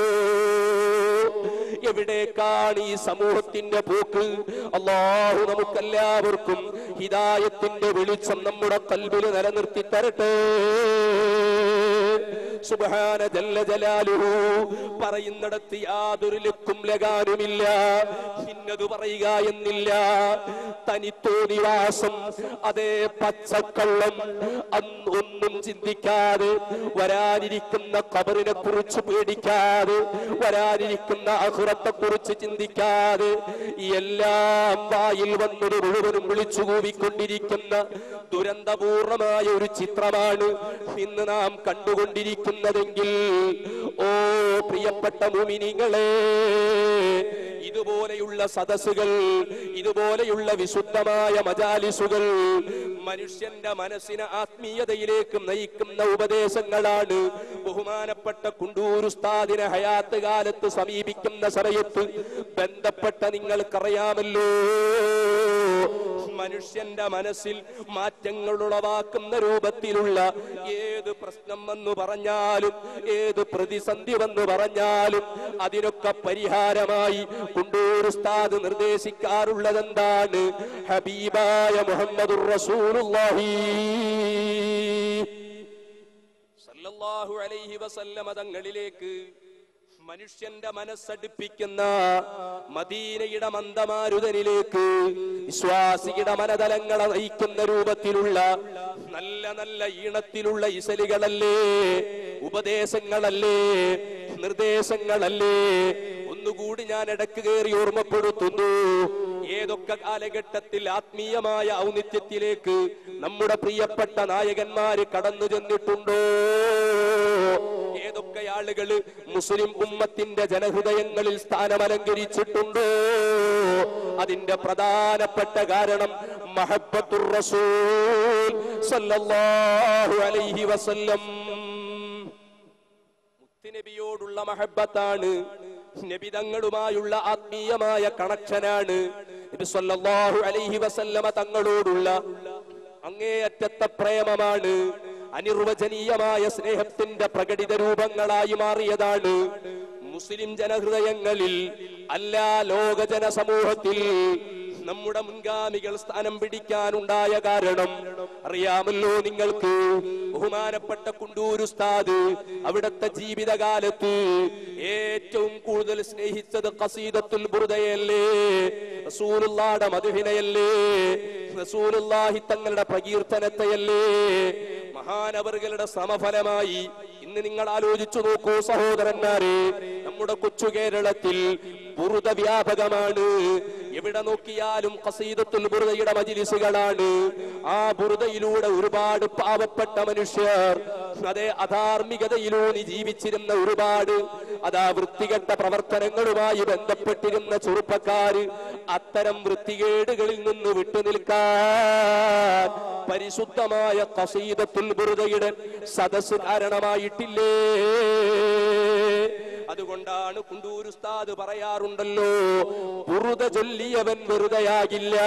A: എവിടേക്കാണ് ഈ സമൂഹത്തിന്റെ പോക്ക് അള്ളാഹു നമുക്കെല്ലാവർക്കും ഹിദായത്തിന്റെ വെളിച്ചം നമ്മുടെ കൽബിൽ നിലനിർത്തി തരട്ടെ സുബഹാന ജല്ല ജലാലുഹു പറയുന്നിടത്ത് യാതൊരു ലക്കും ലഗാനുമില്ല ഇന്നത് പറയുക എന്നില്ല തനിത്തോനിവാസം അതേ പച്ചക്കള്ളം അന്ന് ഒന്നും ചിന്തിക്കാതെ വരാനിരിക്കുന്ന കബറിനെ കുറിച്ച് പേടിക്കാതെ വരാനിരിക്കുന്ന അഹുറത്തെ കുറിച്ച് ചിന്തിക്കാതെ എല്ലാം വായിൽ വന്നത് മുഴുവനും വിളിച്ചു കൂവിക്കൊണ്ടിരിക്കുന്ന ദുരന്തപൂർണമായ ഒരു ചിത്രമാണ് ഇന്ന് നാം കണ്ടുകൊണ്ടിരിക്കുന്നതെങ്കിൽ ഓ പ്രിയപ്പെട്ട മുമിനിങ്ങളെ ഇതുപോലെയുള്ള സദസ്സുകൾ ഇതുപോലെയുള്ള വിശുദ്ധമായ മജാലിസുകൾ മനുഷ്യന്റെ മനസ്സിനെ ആത്മീയതയിലേക്ക് നയിക്കുന്ന ഉപദേശങ്ങളാണ് ബഹുമാനപ്പെട്ട കുണ്ടൂരുസ്താദിനെ ഹയാത്ത് കാലത്ത് സമീപിക്കുന്ന സമയത്ത് ബന്ധപ്പെട്ട നിങ്ങൾക്കറിയാമല്ലോ മനുഷ്യന്റെ മനസ്സിൽ മാറ്റങ്ങൾ ഉളവാക്കുന്ന രൂപത്തിലുള്ള ഏത് പ്രശ്നം വന്നു പറഞ്ഞാലും ഏത് പ്രതിസന്ധി വന്നു പറഞ്ഞാലും അതിനൊക്കെ പരിഹാരമായി കുണ്ടൂർ ഉസ്താദ് നിർദ്ദേശിക്കാറുള്ളത് എന്താണ് ഹബീബായ മുഹമ്മദുർ റസൂലുള്ളാഹി സല്ലല്ലാഹു അലൈഹി വസല്ലമ തങ്ങളിലേക്ക് മനുഷ്യന്റെ മനസ്സടിപ്പിക്കുന്ന മദീനയുടെ മന്ദമാരുതനിലേക്ക് വിശ്വാസിയുടെ മനതലങ്ങളെ നയിക്കുന്ന രൂപത്തിലുള്ള നല്ല നല്ല ഈണത്തിലുള്ള ഇസലുകളല്ലേ ഉപദേശങ്ങളല്ലേ നിർദ്ദേശങ്ങളല്ലേ ഒന്നുകൂടി ഞാൻ ഇടക്ക് കയറി ഓർമ്മപ്പെടുത്തുന്നു ഏതൊക്കെ കാലഘട്ടത്തിൽ ആത്മീയമായ ഔന്നിത്യത്തിലേക്ക് നമ്മുടെ പ്രിയപ്പെട്ട നായകന്മാര് കടന്നു ചെന്നിട്ടുണ്ടോ ഏതൊക്കെ ആളുകള് മുസ്ലിം ഉമ്മത്തിന്റെ ജനഹൃദയങ്ങളിൽ സ്ഥാനമലങ്കരിച്ചിട്ടുണ്ടോ അതിന്റെ പ്രധാനപ്പെട്ട കാരണം മഹബത്തുർ റസൂൽ സല്ലല്ലാഹു അലൈഹി വസല്ലം മുത്തുനബിയോടുള്ള മഹബത്താണ് നബിതങ്ങളുമായുള്ള ആത്മീയമായ കണക്ഷനാണ് നബി സല്ലല്ലാഹു അലൈഹി വസല്ലമ തങ്ങളോടുള്ള അങ്ങേയറ്റത്തെ പ്രേമമാണ് അനിർവചനീയമായ സ്നേഹത്തിന്റെ പ്രകടിത രൂപങ്ങളായി മാറിയതാണ് മുസ്ലിം ജനഹൃദയങ്ങളിൽ അല്ല ലോക ജനസമൂഹത്തിൽ നമ്മുടെ മുൻഗാമികൾ സ്ഥാനം പിടിക്കാനുണ്ടായ കാരണം അറിയാമല്ലോ നിങ്ങൾക്ക് ബഹുമാനപ്പെട്ട കുണ്ടൂർ ഉസ്താദ് അവിടുത്തെ ജീവിതകാലത്ത് ഏറ്റവും കൂടുതൽ സ്നേഹിച്ചത് കസീദത്തുൽ ബുറുദയല്ലേ റസൂലുള്ളാടെ മധുഹിനയല്ലേ റസൂലുള്ളാഹി തങ്ങളുടെ പ്രകീർത്തനത്തെയല്ലേ മഹാനവറുകളുടെ സമഫലമായി ഇന്ന് നിങ്ങൾ ആലോചിച്ചു നോക്കൂ സഹോദരന്മാരെ നമ്മുടെ കൊച്ചു കേരളത്തിൽ ബുറുദ വ്യാപകമാണ് എവിടെ നോക്കിയാലും കസീദത്തുൽ ബുറുദയുടെ മജിലിസുകളാണ് ആ ബുറുദയിലൂടെ ഒരുപാട് പാവപ്പെട്ട മനുഷ്യർ അതേ അധാർമികതയിലൂന്നി ജീവിച്ചിരുന്ന ഒരുപാട് അതാ വൃത്തികെട്ട പ്രവർത്തനങ്ങളുമായി ബന്ധപ്പെട്ടിരുന്ന ചെറുപ്പക്കാര് അത്തരം വൃത്തികേടുകളിൽ നിന്ന് വിട്ടുനിൽക്കാൻ പരിശുദ്ധമായ കസീദത്തുൽ ബുറുദയുടെ സദസ് കാരണമായിട്ടില്ലേ അതുകൊണ്ടാണ് കുണ്ടൂർ ഉസ്താദ് പറയാറുണ്ടല്ലോ പുറുത ചൊല്ലിയവൻ വെറുതെയാകില്ല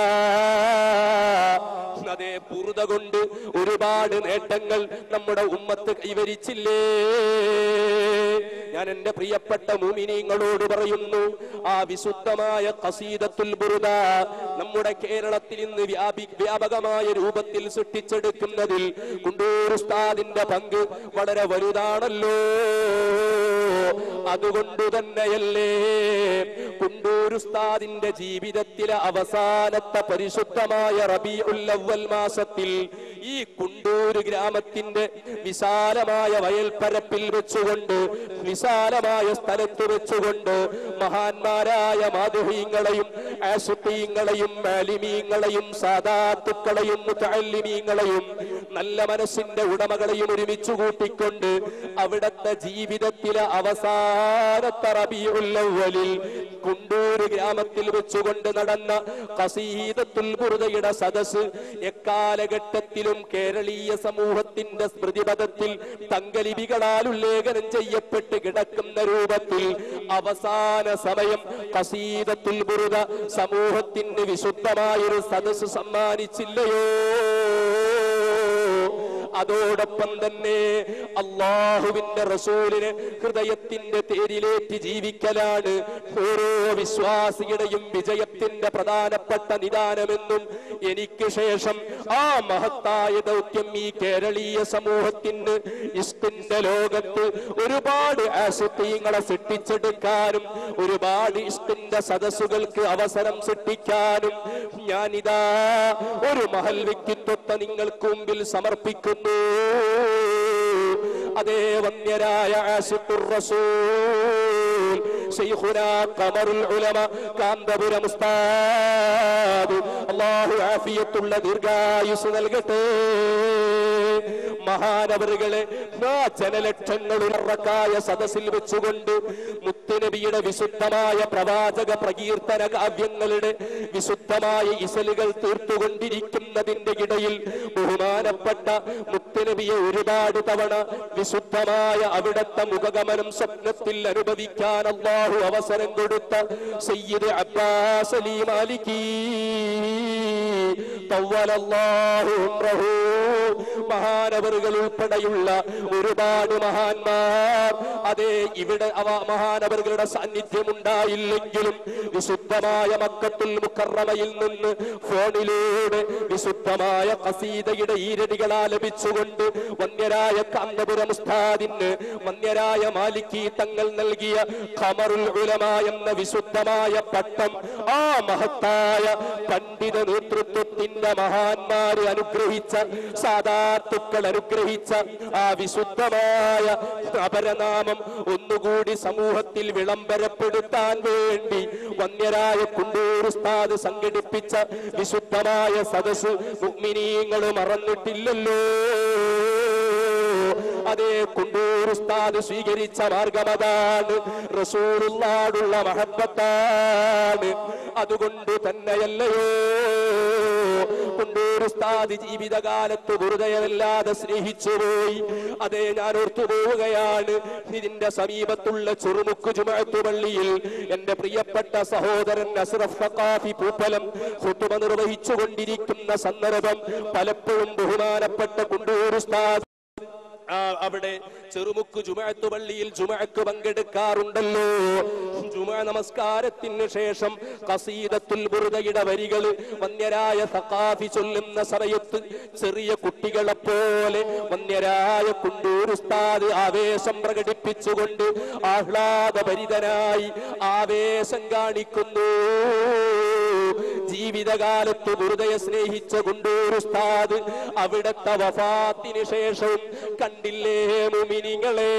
A: അതെ പുറുത കൊണ്ട് ഒരുപാട് നേട്ടങ്ങൾ നമ്മുടെ ഉമ്മത്ത് കൈവരിച്ചില്ലേ ഞാൻ എന്റെ പ്രിയപ്പെട്ട മുമിനീങ്ങളോട് പറയുന്നു ആ വിശുദ്ധമായ കസീദത്തുൽ ബുറുദ നമ്മുടെ കേരളത്തിൽ ഇന്ന് വ്യാപി വ്യാപകമായ രൂപത്തിൽ സൃഷ്ടിച്ചെടുക്കുന്നതിൽ കുണ്ടൂർ ഉസ്താദിന്റെ പങ്ക് വളരെ വലുതാണല്ലോ അതുകൊണ്ട് തന്നെയല്ലേ കുണ്ടൂർ ഉസ്താദിന്റെ ജീവിതത്തിലെ അവസാനത്തെ പരിശുദ്ധമായ റബീഉൽ അവ്വൽ മാസത്തിൽ ഈ കുണ്ടൂര് ഗ്രാമത്തിന്റെ വിശാലമായ വയൽപ്പരപ്പിൽ വെച്ചുകൊണ്ട് വിശാലമായ സ്ഥലത്ത് വെച്ചുകൊണ്ട് മഹാന്മാരായ മാധുഹീങ്ങളെയും ആസുട്ടീങ്ങളെയും മാലിമീങ്ങളെയും സാദാത്തുക്കളെയും മുത്തല്ലിമീങ്ങളെയും നല്ല മനസ്സിന്റെ ഉടമകളെയും ഒരുമിച്ച് കൂട്ടിക്കൊണ്ട് അവിടത്തെ ജീവിതത്തിലെ അവസാനത്തെ റബീഉല്ലവലിൽ കുണ്ടൂര് ഗ്രാമത്തിൽ വെച്ചുകൊണ്ട് നടന്ന കസീദത്തുൽ ബുറുദയുടെ സദസ് എക്കാലഘട്ടത്തിലും കേരളീയ സമൂഹത്തിന്റെ സ്മൃതിപഥത്തിൽ തങ്കലിപികളാൽ ഉല്ലേഖനം ചെയ്യപ്പെട്ട് കിടക്കുന്ന രൂപത്തിൽ അവസാന സമയം കസീദത്തുൽ ബുറുദ സമൂഹത്തിന് വിശുദ്ധമായൊരു സദസ് സമ്മാനിച്ചില്ലയോ അതോടൊപ്പം തന്നെ അള്ളാഹുവിന്റെ റസൂലിന് ഹൃദയത്തിന്റെ തേരിലേറ്റ് ജീവിക്കലാണ് ഓരോ വിശ്വാസിയുടെയും വിജയത്തിന്റെ പ്രധാനപ്പെട്ട നിദാനമെന്നും എനിക്ക് ശേഷം ആ മഹത്തായ ദൗത്യം ഈ കേരളീയ സമൂഹത്തിന് ഇഷ്ടിന്റെ ലോകത്ത് ഒരുപാട് ആസുത്തീങ്ങളെ സൃഷ്ടിച്ചെടുക്കാനും ഒരുപാട് ഇഷ്ടിന്റെ സദസ്സുകൾക്ക് അവസരം സൃഷ്ടിക്കാനും ഞാനിതാ ഒരു മഹൽ വ്യക്തിത്വത്തെ നിങ്ങൾക്ക് മുമ്പിൽ സമർപ്പിക്കുന്നു അതേ വന്യരായ ആസിഖുർ റസൂൽ ശൈഖുനാ ഖമറുൽ ഉലമ കാന്തപുരം ഉസ്താദ് അല്ലാഹു ആഫിയത്തുള്ള ദീർഘായുസ് നൽകട്ടെ മഹാനവറുകളെ ആ ജനലക്ഷങ്ങളുറക്കായ സദസ്സിൽ വെച്ചുകൊണ്ട് മുത്തുനബിയുടെ വിശുദ്ധമായ പ്രവാചക പ്രകീർത്തന കാവ്യങ്ങളുടെ വിശുദ്ധമായ ഇസലുകൾ തീർത്തുകൊണ്ടിരിക്കുന്നതിന്റെ ഇടയിൽ ബഹുമാനപ്പെട്ട മുത്തുനബിയെ ഒരുപാട് തവണ വിശുദ്ധമായ അവിടത്തെ മുഖഗമനം സ്വപ്നത്തിൽ അനുഭവിക്കാൻ അള്ളാഹു അവസരം കൊടുത്ത സയ്യിദ് അബ്ബാസ് അലി മാലികി തവ്വലല്ലാഹു ഉംറഹു മഹാനവറുകൾ ഉൾപ്പെടെയുള്ള ഒരുപാട് മഹാന്മാർ അതെ ഇവിടെ അവ മഹാനവറുകളുടെ സാന്നിധ്യം ഉണ്ടായില്ലെങ്കിലും വിശുദ്ധമായ മക്കത്തുൽ മുക്കറമയിൽ നിന്ന് ഫോണിലൂടെ വിശുദ്ധമായ കസീതയുടെ ഈരടികൾ ആലപിച്ചുകൊണ്ട് വന്യരായ കാന്തപുരം ഉസ്താദിന് വന്യരായ മാലിക്കി തങ്ങൾ നൽകിയ ഖമറുൽ ഉലമ എന്ന വിശുദ്ധമായ പട്ടം ആ മഹത്തായ പണ്ഡിത നേതൃത്വത്തിന്റെ മഹാന്മാര് അനുഗ്രഹിച്ച സാധാത്തുക്കൾ അനുഗ്രഹിച്ച ആ വിശുദ്ധമായ അപരനാമം ഒന്നുകൂടി സമൂഹത്തിൽ വിളംബരപ്പെടുത്താൻ വേണ്ടി വന്യരായ കുണ്ടൂർ ഉസ്താദ് സംഘടിപ്പിച്ച വിശുദ്ധമായ സദസ് മുഗ്മിനീങ്ങൾ മറന്നിട്ടില്ലല്ലോ അതേ കുണ്ടൂർ ഉസ്താദ് സ്വീകരിച്ച മാർഗമതാണ് റസൂലുള്ളാടുള്ള മഹബത്താണ് അതുകൊണ്ട് തന്നെയല്ലയോ കുണ്ടൂർ ഉസ്താദ് ജീവിതകാലത്ത് ഹൃദയമല്ലാതെ സ്നേഹിച്ചുപോയി അതേ ഞാൻ ഓർത്തു പോവുകയാണ് ഇതിന്റെ സമീപത്തുള്ള ചെറുമുക്ക് ജുമഅത്ത് പള്ളിയിൽ എന്റെ പ്രിയപ്പെട്ട സഹോദരൻ അസ്രഫ് സഖാഫി പൂപ്പലം ഖുതുബ നിർവഹിച്ചു കൊണ്ടിരിക്കുന്ന സന്ദർഭം പലപ്പോഴും ബഹുമാനപ്പെട്ട കുണ്ടൂർ ഉസ്താദ് ആ, അവിടെ ചെറുമുക്ക് ജുമഅത്ത് പള്ളിയിൽ ജുമഅക്ക് പങ്കെടുക്കാറുണ്ടല്ലോ ജുമ നമസ്കാരത്തിന് ശേഷം കസീദത്തുൽ ബുറുദയുടെ വരികൾ വന്യരായ സഖാഫി ചൊല്ലുന്ന സമയത്ത് ചെറിയ കുട്ടികളെ പോലെ വന്യരായ കുണ്ടൂർ ഉസ്താദ് ആവേശം പ്രകടിപ്പിച്ചുകൊണ്ട് ആഹ്ലാദഭരിതനായി ആവേശം കാണിക്കുന്നു ജീവിതകാലത്ത് ഹൃദയ സ്നേഹിച്ച കുണ്ടൂർ ഉസ്താദ് അവിടത്തെ വഫാത്തിന് ശേഷവും കണ്ടില്ലേ മുമിനിങ്ങളെ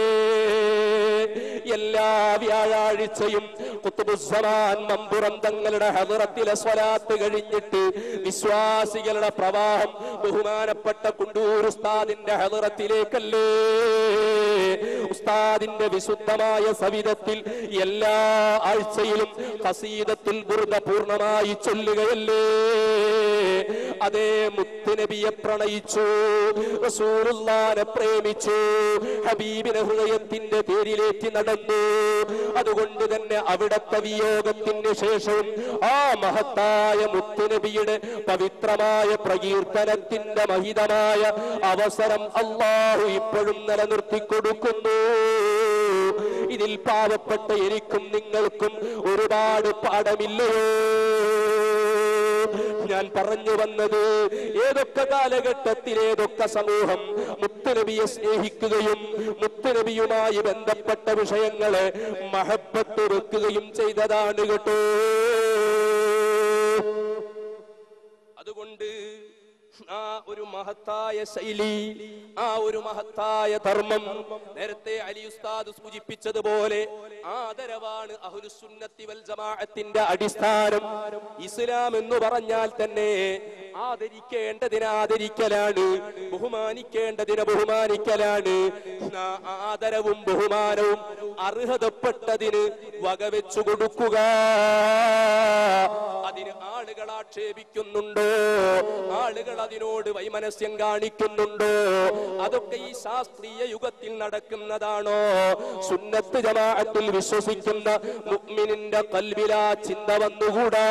A: എല്ലാ വ്യാഴാഴ്ചയും കുത്തുബുസ്സമാൻ മമ്പുറം തങ്ങളുടെ ഹദറത്തിലെ സ്വലാത്ത് കഴിഞ്ഞിട്ട് വിശ്വാസികളുടെ പ്രവാഹം ബഹുമാനപ്പെട്ട കുണ്ടൂർ ഉസ്താദിന്റെ ഹദറത്തിലേക്കല്ലേ ഉസ്താദിന്റെ വിശുദ്ധമായ സവിധത്തിൽ എല്ലാ ആഴ്ചയിലും കസീദത്തുൽ ബുർദ പൂർണ്ണമായി ചൊല്ലുകയല്ലേ അതേ മുത്തുനബിയെ പ്രണയിച്ചു റസൂലുള്ളാനെ പ്രേമിച്ചു ഹബീബിനെ ഹൃദയത്തിന്റെ പേരിലേറ്റി നടന്നു അതുകൊണ്ട് തന്നെ അവിടത്തെ വിയോഗത്തിന് ശേഷവും ആ മഹത്തായ മുത്തുനബിയുടെ പവിത്രമായ പ്രകീർത്തനത്തിന്റെ മഹിതമായ അവസരം അള്ളാഹു ഇപ്പോഴും നിലനിർത്തി കൊടുക്കുന്നു ഇതിൽ പാവപ്പെട്ട എനിക്കും നിങ്ങൾക്കും ഒരുപാട് പാഠമില്ലയോ ഞാൻ പറഞ്ഞു വന്നത് ഏതൊക്കെ കാലഘട്ടത്തിൽ ഏതൊക്കെ സമൂഹം മുത്തുനബിയെ സ്നേഹിക്കുകയും മുത്തുനബിയുമായി ബന്ധപ്പെട്ട വിഷയങ്ങളെ മഹബത്ത് വെക്കുകയും ചെയ്തതാണ് കേട്ടോ അതുകൊണ്ട് ആ ഒരു മഹത്തായ ശൈലി ആ ഒരു മഹത്തായ ധർമ്മം നേരത്തെ അലി ഉസ്താദ് സൂചിപ്പിച്ചതുപോലെ ആദരവാണ് അഹുലുസുന്നത്തി വൽ ജമാഅത്തിന്റെ അടിസ്ഥാനം ഇസ്ലാം എന്ന് പറഞ്ഞാൽ തന്നെ ആദരിക്കേണ്ടതിനെ ആദരിക്കലാണ് ബഹുമാനിക്കേണ്ടതിനെ ബഹുമാനിക്കലാണ് ആ ആദരവും ബഹുമാനവും അർഹതപ്പെട്ടതിന് വകവെച്ചു കൊടുക്കുക അതിന് ആളുകൾ ആക്ഷേപിക്കുന്നുണ്ടോ ആളുകൾ അതിനോട് വൈമനസ്യം കാണിക്കുന്നുണ്ടോ അതൊക്കെ ഈ ശാസ്ത്രീയ യുഗത്തിൽ നടക്കുന്നതാണോ സുന്നത്ത് ജമാഅത്തിൽ വിശ്വസിക്കുന്ന മുഅ്മിനിന്റെ കൽവിലാ ചിന്ത വന്നുകൂടാ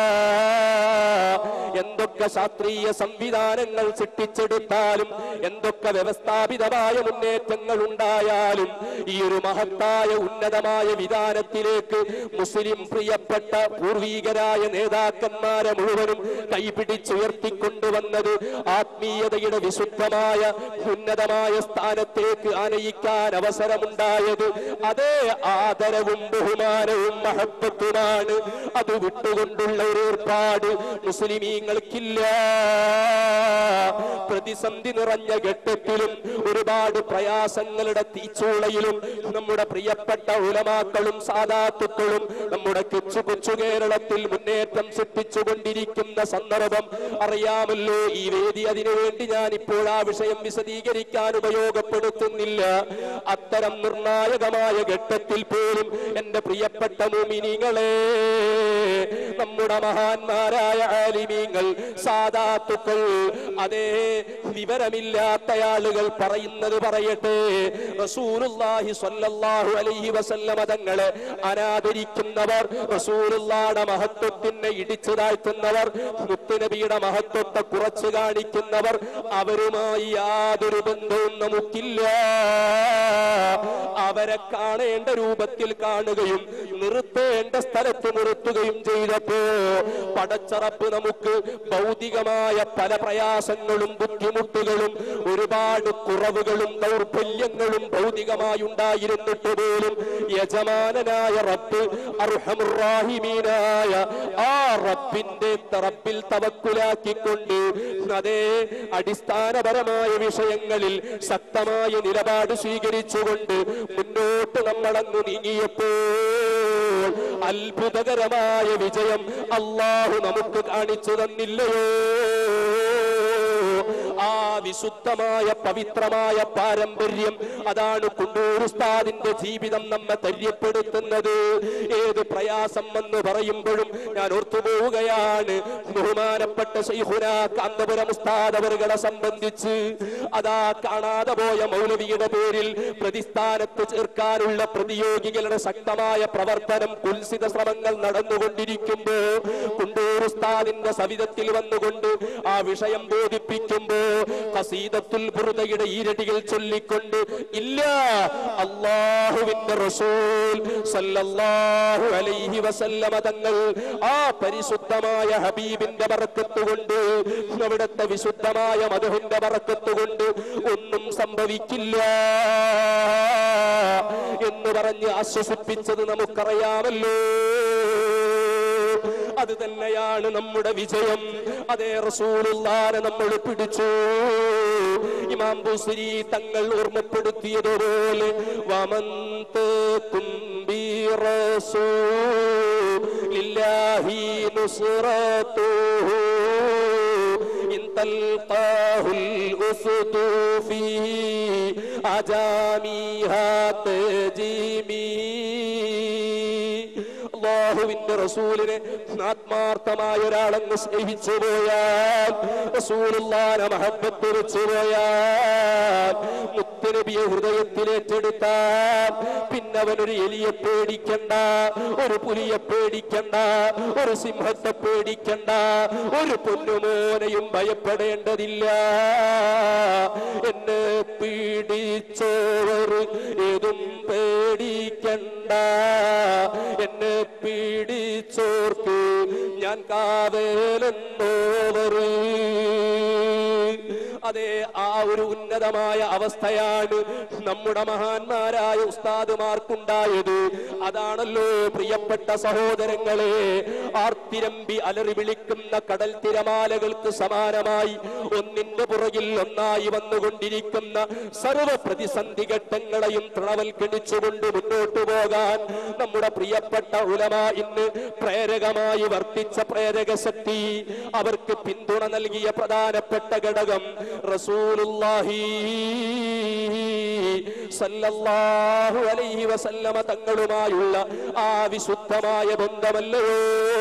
A: എന്തൊക്കെ ശാസ്ത്രീയ സംവിധാനങ്ങൾ സൃഷ്ടിച്ചെടുത്താലും എന്തൊക്കെ വ്യവസ്ഥാപിതമായ മുന്നേറ്റങ്ങൾ ഉണ്ടായാലും ഈ ഒരു മഹത്തായ ഉന്നതമായ വിധാനത്തിലേക്ക് മുസ്ലിം പ്രിയപ്പെട്ട പൂർവീകരായ നേതാക്കന്മാരെ മുഴുവനും കൈപിടിച്ചുയർത്തിക്കൊണ്ടുവന്നത് ആത്മീയതയുടെ വിശുദ്ധമായ ഉന്നതമായ സ്ഥാനത്തേക്ക് ആനയിക്കാൻ അവസരമുണ്ടായത് അതേ ആദരവും ബഹുമാനവും മഹത്വത്തുമാണ് അത് വിട്ടുകൊണ്ടുള്ള ഒരു ഏർപ്പാട് മുസ്ലിമീങ്ങൾക്കില്ല പ്രതിസന്ധി നിറഞ്ഞ ഘട്ടത്തിലും ഒരുപാട് പ്രയാസങ്ങളുടെ തീച്ചൂളയിലും നമ്മുടെ പ്രിയപ്പെട്ട ഉലമാക്കളും സാധാത്തുക്കളും നമ്മുടെ കൊച്ചു കൊച്ചു കേരളത്തിൽ മുന്നേറ്റം സൃഷ്ടിച്ചുകൊണ്ടിരിക്കുന്ന സന്ദർഭം അറിയാമല്ലോ ഈ വേദി അതിനുവേണ്ടി ഞാൻ ഇപ്പോൾ ആ വിഷയം വിശദീകരിക്കാൻ ഉപയോഗപ്പെടുത്തുന്നില്ല അത്തരം നിർണായകമായ ഘട്ടത്തിൽ പോലും എന്റെ പ്രിയപ്പെട്ട മുമിനികളെ നമ്മുടെ മഹാന്മാരായ ആലിമീങ്ങൾ സാധാത്തുക്കൾ അതേ വിവരമില്ലാത്ത ആളുകൾ പറയുന്നത് പറയട്ടെ റസൂലുള്ളാഹി സ്വല്ലല്ലാഹു അലൈഹി വസല്ലമ തങ്ങളെ അനാദരിക്കുന്നവർ റസൂലുള്ളാടെ മഹത്വത്തിനെ ഇടിച്ചു താഴ്ത്തുന്നവർ മുത്തുനബിയുടെ മഹത്വത്തെ കുറച്ചു കാണിക്കുന്നവർ അവരുമായി യാതൊരു ബന്ധവും നമുക്കില്ല അവരെ കാണേണ്ട രൂപത്തിൽ കാണുകയും നിർത്തേണ്ട സ്ഥലത്ത് നിർത്തുകയും ചെയ്തപ്പോ പടച്ചറപ്പ് നമുക്ക് ഭൗതികമായ പല പ്രയാസങ്ങളും ബുദ്ധിമുട്ടുകളും ഒരുപാട് കുറവുകളും ദൗർബല്യങ്ങളും ഭൗതികമായി ഉണ്ടായിരുന്നിട്ട് പോലും യജമാനനായ റബ്ബ് അർഹമുറാഹിമീനായ ആ റബ്ബിന്റെ റബ്ബിൽ തവക്കുലാക്കിക്കൊണ്ട് അതേ അടിസ്ഥാനപരമായ വിഷയങ്ങളിൽ ശക്തമായ നിലപാട് സ്വീകരിച്ചുകൊണ്ട് മുന്നോട്ട് നമ്മളങ്ങ് നീങ്ങിയപ്പോൾ അത്ഭുതകരമായ വിജയം അള്ളാഹു നമുക്ക് കാണിച്ചു തന്നില്ലയോ ആ വിശുദ്ധമായ പവിത്രമായ പാരമ്പര്യം അതാണ് കുണ്ടൂർ ഉസ്താദിന്റെ ജീവിതം നമ്മെ ധൈര്യപ്പെടുത്തുന്നത് ഏത് പ്രയാസം എന്ന് പറയുമ്പോഴും ഞാൻ ഓർത്തുപോവുകയാണ് ബഹുമാനപ്പെട്ട ശൈഹുന കാന്തപുരം ഉസ്താദ് അവരുകളെ സംബന്ധിച്ച് അതാ കാണാതെ പോയ മൗലവിയുടെ പേരിൽ പ്രതിസ്ഥാനത്ത് ചേർക്കാനുള്ള പ്രതിയോഗികളുടെ ശക്തമായ പ്രവർത്തനം കുൽസിത ശ്രമങ്ങൾ നടന്നുകൊണ്ടിരിക്കുമ്പോ കുണ്ടൂർ ഉസ്താദിന്റെ സവിധത്തിൽ വന്നുകൊണ്ട് ആ വിഷയം ബോധിപ്പിക്കുമ്പോ കസീദത്തുൽ ബുറുദയുടെ ഈരടികൾ ചൊല്ലിക്കൊണ്ട് ഇല്ല അള്ളാഹുവിന്റെ റസൂൽ സല്ലല്ലാഹു അലൈഹി വസല്ലമ തങ്ങൾ ആ പരിശുദ്ധമായ ഹബീബിന്റെ ബറക്കത്ത് കൊണ്ട് അവിടുത്തെ വിശുദ്ധമായ മധുവിന്റെ ബറക്കത്ത് കൊണ്ട് ഒന്നും സംഭവിക്കില്ല എന്ന് പറഞ്ഞ് ആശ്വസിപ്പിച്ചത് നമുക്കറിയാമല്ലോ അത് തന്നെയാണ് നമ്മുടെ വിജയം അതേ റസൂലുള്ളാനെ നമ്മൾ പിടിച്ചു ഇമാം ബുസ്രി തങ്ങൾ ഓർമ്മപ്പെടുത്തിയതുപോലെ വമന്ത് കുംബി റസൂലില്ലാഹി നുസ്റത്തുഹു إن تلقاه الأسد في أجاميها تجيمي الله അള്ളാഹുവിന്റെ റസൂലിനെ ആത്മാർത്ഥമായ ഒരാളങ്ങ് സ്നേഹിച്ചു പോയാൽ റസൂലുള്ളാനെ മഹബത്ത് വെച്ചു പോയാൽ മുത്തനബിയെ ഹൃദയത്തിൽ ഏറ്റെടുത്താൽ പിന്നെ അവനൊരു എലിയെ പേടിക്കണ്ട ഒരു പുലിയെ പേടിക്കണ്ട ഒരു സിംഹത്തെ പേടിക്കണ്ട ഒരു പൊന്നുമോനെയും ഭയപ്പെടേണ്ടതില്ല എന്നെ പീഡിച്ചോവർ ഏതും പേടിക്കണ്ട എന്നെ പീഡിച്ചോർക്ക് ഞാൻ കാവേലെന്നോവർ അതെ ആ ഒരു ഉന്നതമായ അവസ്ഥയാണ് നമ്മുടെ മഹാന്മാരായ ഉസ്താദുമാർക്കുണ്ടായത് അതാണല്ലോ പ്രിയപ്പെട്ട സഹോദരങ്ങളെ ആർത്തിരമ്പി അലറി വിളിക്കുന്ന കടൽ തിരമാലകൾക്ക് സമാനമായി ഒന്നിന്റെ പുറകിൽ ഒന്നായി വന്നുകൊണ്ടിരിക്കുന്ന സർവ പ്രതിസന്ധി ഘട്ടങ്ങളെയും തൃണവൽക്കരിച്ചുകൊണ്ട് മുന്നോട്ടു പോകാൻ നമ്മുടെ പ്രിയപ്പെട്ട ഉലമ ഇന്ന് പ്രേരകമായി വർത്തിച്ച പ്രേരക ശക്തി അവർക്ക് പിന്തുണ നൽകിയ പ്രധാനപ്പെട്ട ഘടകം റസൂലുള്ളാഹി സല്ലല്ലാഹു അലൈഹി വസല്ലമ തങ്ങളുമായുള്ള ആ വിശുദ്ധമായ ബന്ധമല്ലയോ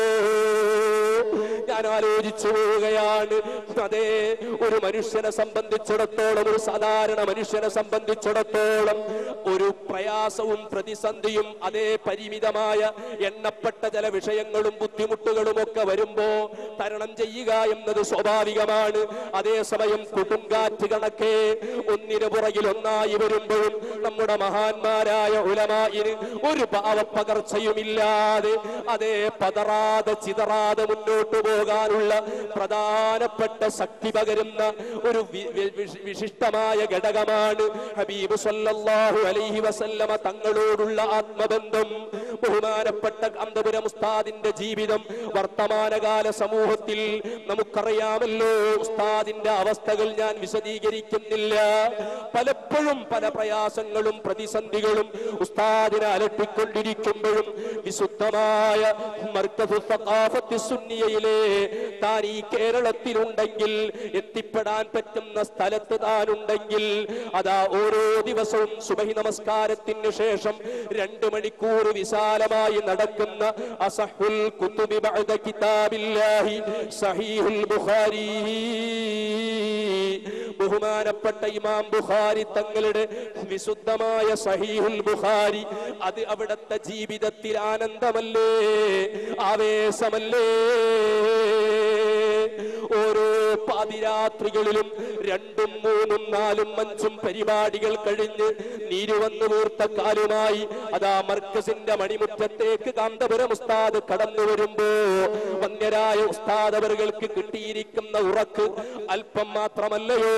A: ഞാൻ ആലോചിച്ചു പോവുകയാണ് അതെ ഒരു മനുഷ്യനെ സംബന്ധിച്ചിടത്തോളം ഒരു സാധാരണ മനുഷ്യനെ സംബന്ധിച്ചിടത്തോളം ഒരു പ്രയാസവും പ്രതിസന്ധിയും അതേ പരിമിതമായ എണ്ണപ്പെട്ട ചില വിഷയങ്ങളും ബുദ്ധിമുട്ടുകളും ഒക്കെ വരുമ്പോ തരണം ചെയ്യുക എന്നത് സ്വാഭാവികമാണ് അതേസമയം കൊടുങ്കാറ്റ് കണക്കെ ഒന്നിനു പുറകിൽ ഒന്നായി വരുമ്പോഴും നമ്മുടെ മഹാന്മാരായ ഉലമായിന് ഒരു ഭാവപ്പകർച്ചയുമില്ലാതെ അതേ പതറാതെ ചിതറാതെ മുന്നോട്ട് പോകാനുള്ള പ്രധാനപ്പെട്ട ശക്തി പകരുന്ന ഒരു വി- വി- വിശി- വിശിഷ്ടമായ ഘടകമാണ് ഹബീബ് സല്ലല്ലാഹു അലൈഹി വസല്ലമ തങ്ങളോടുള്ള ആത്മബന്ധം ബഹുമാനപ്പെട്ട അന്തപുരം ഉസ്താദിന്റെ ജീവിതം വർത്തമാനകാല സമൂഹത്തിൽ നമുക്കറിയാമല്ലോ ഉസ്താദിന്റെ അവസ്ഥകൾ ഞാൻ വിശദീകരിക്കുന്നില്ല പലപ്പോഴും പല പ്രയാസങ്ങളും പ്രതിസന്ധികളും ഉസ്താദിനെ അലട്ടിക്കൊണ്ടിരിക്കുമ്പോഴും വിശുദ്ധമായ മർക്കസു സഖാഫത്ത് സുന്നിയയിലെ താൻ ഈ കേരളത്തിലുണ്ടെങ്കിൽ എത്തിപ്പെടാൻ പറ്റുന്ന സ്ഥലത്ത് താനുണ്ടെങ്കിൽ അതാ ഓരോ ദിവസവും സുബഹി നമസ്കാരത്തിന് ശേഷം രണ്ട് മണിക്കൂർ വിശാലമായി നടക്കുന്ന അസഹുൽ കുത്തുബി ബഅദ കിതാബില്ലാഹി സഹീഹുൽ ബുഖാരി ബഹുമാനപ്പെട്ട ഇമാം ബുഖാരി തങ്ങളുടെ വിശുദ്ധമായ സഹീഹുൽ ബുഖാരി അത് അവിടത്തെ ജീവിതത്തിൽ ആനന്ദമല്ലേ ആവേശമല്ലേ ഓരോ പാതിരാത്രികളിലും രണ്ടും മൂന്നും നാലും അഞ്ചും പരിപാടികൾ കഴിഞ്ഞ് നീരുവന്നു വീർത്ത കാലുമായി അതാ മർക്കസിന്റെ മണിമുറ്റത്തേക്ക് കാന്തപുരം ഉസ്താദ് കടന്നു വരുമ്പോ വന്യരായ ഉസ്താദ് അവർക്ക് കിട്ടിയിരിക്കുന്ന ഉറക്ക് അല്പം മാത്രമല്ലയോ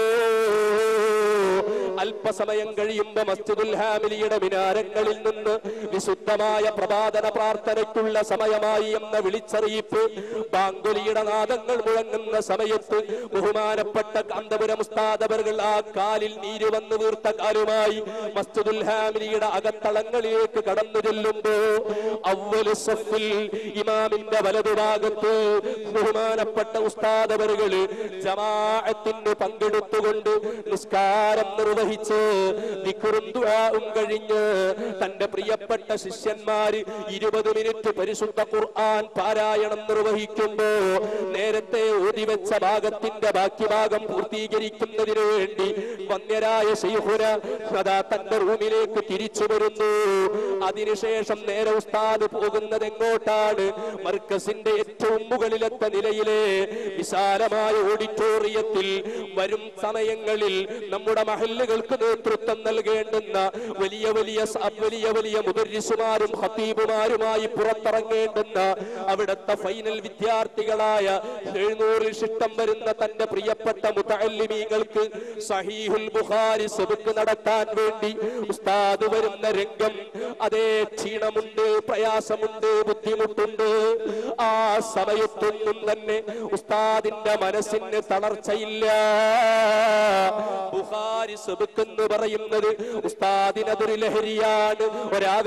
A: അല്പസമയം കഴിയുമ്പോ മസ്ജിദുൽ ഹാമിലിയുടെ മിനാരങ്ങളിൽ നിന്ന് വിശുദ്ധമായ പ്രഭാതന പ്രാർത്ഥനയ്ക്കുള്ള സമയമായി എന്ന വിളിച്ചറിയിപ്പ് ബാങ്കുലിയുടെ നാദങ്ങൾ മുഴങ്ങുന്ന സമയത്ത് ബഹുമാനപ്പെട്ട കാന്തപുരം ഉസ്താദവர்கள் ആ കാലിൽ നീര് വന്ന് വീർത്ത കാലുമായി മസ്ജിദുൽ ഹാമിലിയുടെ അകത്തളങ്ങളിലേക്ക് കടന്നു ചെല്ലുമ്പോ അവല് സഫിൽ ഇമാമിന്റെ വലതുഭാഗത്ത് ബഹുമാനപ്പെട്ട ഉസ്താദവர்கள் ജമാഅത്തിന് പങ്കെടുത്തുകൊണ്ട് നിസ്കാരം നിർവഹിച്ച് ദിക്റും ദുആഉം കഴിഞ്ഞ് തന്റെ പ്രിയപ്പെട്ട ശിഷ്യന്മാര് ഇരുപത് മിനിറ്റ് പരിശുദ്ധ ഖുർആൻ പാരായണം നിർവഹിക്കുമ്പോ നേരത്തെ ഓതിവെച്ച ഭാഗത്തിന്റെ ബാക്കി ഭാഗം പൂർത്തീകരിക്കുന്നതിന് വേണ്ടി വന്യരായ ശൈഹുന അതാ തന്റെ റൂമിലേക്ക് തിരിച്ചു വരുന്നു അതിനുശേഷം നേരെ ഉസ്താദ് പോകുന്നത് എങ്ങോട്ടാണ് മർക്കസിന്റെ ഏറ്റവും മുകളിലത്തെ നിലയിലെ വിശാലമായ ഓഡിറ്റോറിയത്തിൽ വരും സമയങ്ങളിൽ നമ്മുടെ മഹല്ലുകൾക്ക് നേതൃത്വം നൽകേണ്ടുന്ന വലിയ വലിയ സ- വലിയ വലിയ മുദരിസുമാരും ഹത്തീബുമാരുമായി പുറത്തിറങ്ങേണ്ടുന്ന അവിടുത്തെ ഫൈനൽ വിദ്യാർത്ഥികളായ എഴുന്നൂറിൽ ശിഷ്ടം വരുന്ന തന്റെ പ്രിയപ്പെട്ട മുത്തല്ലിമീങ്ങൾക്ക് സഹീഹുൽ ബുഖാരി സെബുക്ക് നടത്താൻ വേണ്ടി ഉസ്താദ് വരുന്ന രംഗം അതേ ക്ഷീണമുണ്ട് പ്രയാസമുണ്ട് ബുദ്ധിമുട്ടുണ്ട് ആ സമയത്തൊന്നും തന്നെ ഉസ്താദിന്റെ മനസ്സിന് തളർച്ചയില്ല ബുഖാരി സെബുക്ക് എന്ന് പറയുന്നത് ഉസ്താദിനതൊരു ലഹരിയാണ്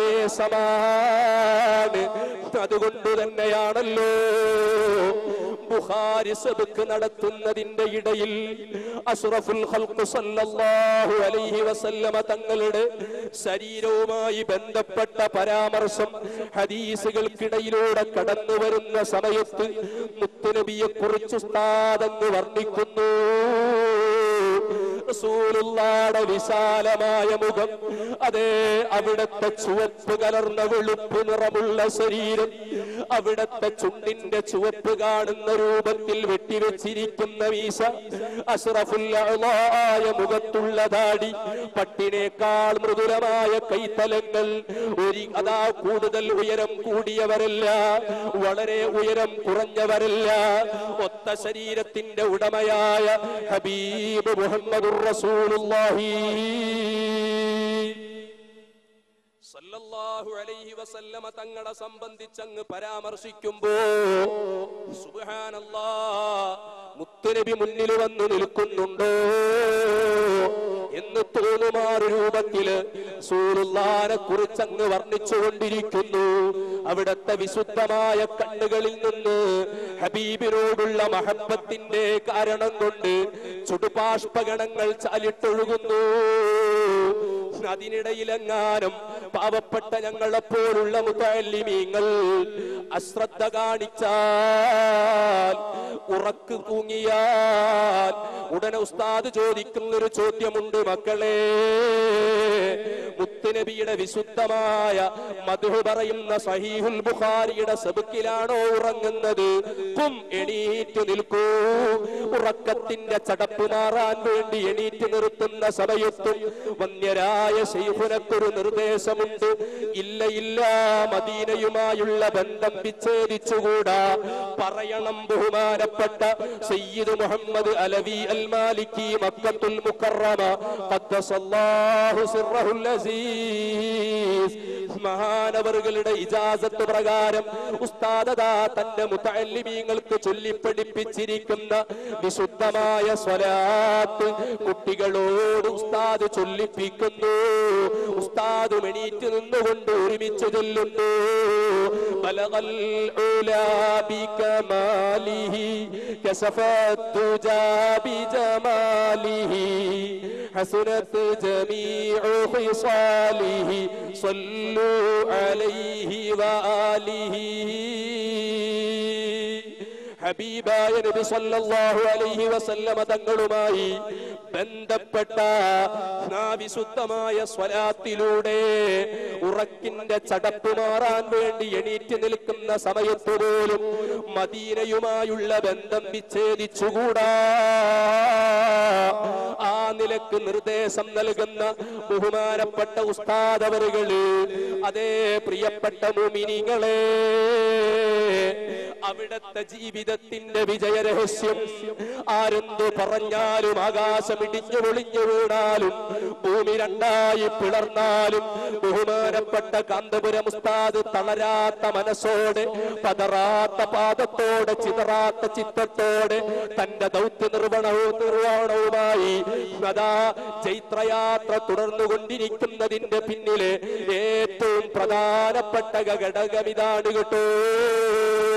A: ഒരാവേശമാണ് അതുകൊണ്ട് തന്നെയാണല്ലോ ബുഖാരി സബക്ക് നടത്തുന്നതിന്റെ ഇടയിൽ അഷ്റഫുൽ ഖൽഖ് സല്ലല്ലാഹു അലൈഹി വസല്ലമ തങ്ങളുടെ ശരീരവുമായി ബന്ധപ്പെട്ട പരാമർശം ഹദീസുകൾക്കിടയിലൂടെ കടന്നു വരുന്ന സമയത്ത് മുത്തുനബിയെ കുറിച്ച് ഉസ്താദെന്ന് വർണ്ണിക്കുന്നു റസൂലുള്ളാടെ വിശാലമായ മുഖം അതെ അവിടത്തെ ചുവപ്പ് കലർന്ന വെളുപ്പ് നിറമുള്ള ശരീരം അവിടത്തെ ചുണ്ടിന്റെ ചുവപ്പ് കാണുന്ന രൂപത്തിൽ വെട്ടിവെച്ചിരിക്കുന്ന വീശ അഷ്റഫുല്ലായ മുഖത്തുള്ള ദാടി പട്ടിനേക്കാൾ മൃദുലമായ കൈത്തലങ്ങൾ ഒരു അതാ കൂടുതൽ ഉയരം കൂടിയവരല്ല വളരെ ഉയരം കുറഞ്ഞവരല്ല ഒത്ത ശരീരത്തിന്റെ ഉടമയായ ഹബീബ് മുഹമ്മദുർ റസൂലുള്ളാഹി സല്ലല്ലാഹു അലൈഹി വസല്ലമ തങ്ങളെ സംബന്ധിച്ചങ്ങ് പരാമർശിക്കുമ്പോ സുബ്ഹാനല്ലാ മുത്തുനബി മുന്നിൽ വന്നു നിൽക്കുന്നുണ്ടോ എന്ന് തോന്നുമാറ് രൂപത്തില് സൂറുല്ലാനെ കുറിച്ചങ്ങ് വർണ്ണിച്ചുകൊണ്ടിരിക്കുന്നു അവിടത്തെ വിശുദ്ധമായ കണ്ണുകളിൽ നിന്ന് ഹബീബിനോടുള്ള മഹബത്തിന്റെ കാരണം കൊണ്ട് ചുടുപാഷ്പഗണങ്ങൾ ചാലിട്ടൊഴുകുന്നു അതിനിടയിലെങ്ങാനും പാവപ്പെട്ട ഞങ്ങളെപ്പോലുള്ള മുത്തല്ലിമീങ്ങൾ അശ്രദ്ധ കാണിച്ചാൽ ഉറക്ക് തൂങ്ങിയാൽ ഉടനെ ഉസ്താദ് ചോദിക്കുന്ന ഒരു ചോദ്യമുണ്ട് മക്കളെ മുത്തുനബിയുടെ വിശുദ്ധമായ മധു പറയുന്ന സഹീഹുൽ ബുഖാരിയുടെ സബുക്കിലാണോ ഉറങ്ങുന്നത് കും എണീറ്റ് നിൽക്കൂ ഉറക്കത്തിന്റെ ചടപ്പ് മാറാൻ വേണ്ടി എണീറ്റ് നിർത്തുന്ന സമയത്തും വന്യരായ ശൈഖുനക്കൊരു നിർദ്ദേശമുണ്ട് ഇല്ല ഇല്ല മദീനയുമായുള്ള ബന്ധം വിച്ഛേദിച്ചുകൂടാ പറയണം ബഹുമാനപ്പെട്ട സയ്യിദ് മുഹമ്മദ് അലവി അൽ മാലിക്കി മക്കത്തുൽ മുക്കറമ ഖദ്ദസല്ലാഹു സിർറഹുൽ അസീസ് മഹാനവറുകളുടെ ഇജാസത്ത് പ്രകാരം ഉസ്താദദാ തന്റെ മുത്തല്ലിമീങ്ങൾക്ക് ചൊല്ലിപ്പഠിപ്പിച്ചിരിക്കുന്ന വിശുദ്ധമായ സ്വലാത്ത് കുട്ടികളോട് ഉസ്താദ് ചൊല്ലിപ്പിക്കുന്നു ഉസ്താദ് എണീറ്റ് നിന്നുകൊണ്ട് ഒരുമിച്ച് ചൊല്ലുന്നു ബലഗൽ ഉലാ ബികമാലിഹി കസഫത്ത് ദുജാ ബിജമാലിഹി حسنت جميع خصاله صلوا عليه وآله ഹബീബായ നബി സല്ലല്ലാഹു അലൈഹി വസല്ലമ തങ്ങളുമായി ബന്ധപ്പെട്ട ആ വിശുദ്ധമായ സ്വലാത്തിലൂടെ ഉറക്കിന്റെ ചടപ്പ് മാറാൻ വേണ്ടി എണീറ്റ് നിൽക്കുന്ന സമയത്ത് പോലും മദീനയുമായുള്ള ബന്ധം വിച്ഛേദിച്ചുകൂടാ ആ നിലക്ക് നിർദ്ദേശം നൽകുന്ന ബഹുമാനപ്പെട്ട ഉസ്താദവറുകള് അതേ പ്രിയപ്പെട്ട മുമിനികളെ അവിടത്തെ ജീവിതത്തിന്റെ വിജയരഹസ്യം ആരെന്തു പറഞ്ഞാലും ആകാശം ഇടിഞ്ഞു പൊളിഞ്ഞു വീണാലും ഭൂമി രണ്ടായി പിളർന്നാലും ബഹുമാനപ്പെട്ട കാന്തപുരം ഉസ്താദ് തളരാത്ത മനസ്സോടെ പതറാത്ത പാദത്തോടെ ചിതറാത്ത ചിത്തത്തോടെ തന്റെ ദൗത്യ നിർവഹണവും നിർവഹണവുമായി സദാ ചൈത്രയാത്ര തുടർന്നുകൊണ്ടിരിക്കുന്നതിന്റെ പിന്നിലെ ഏറ്റവും പ്രധാനപ്പെട്ട ഘടകം ഇതാണ് കേട്ടോ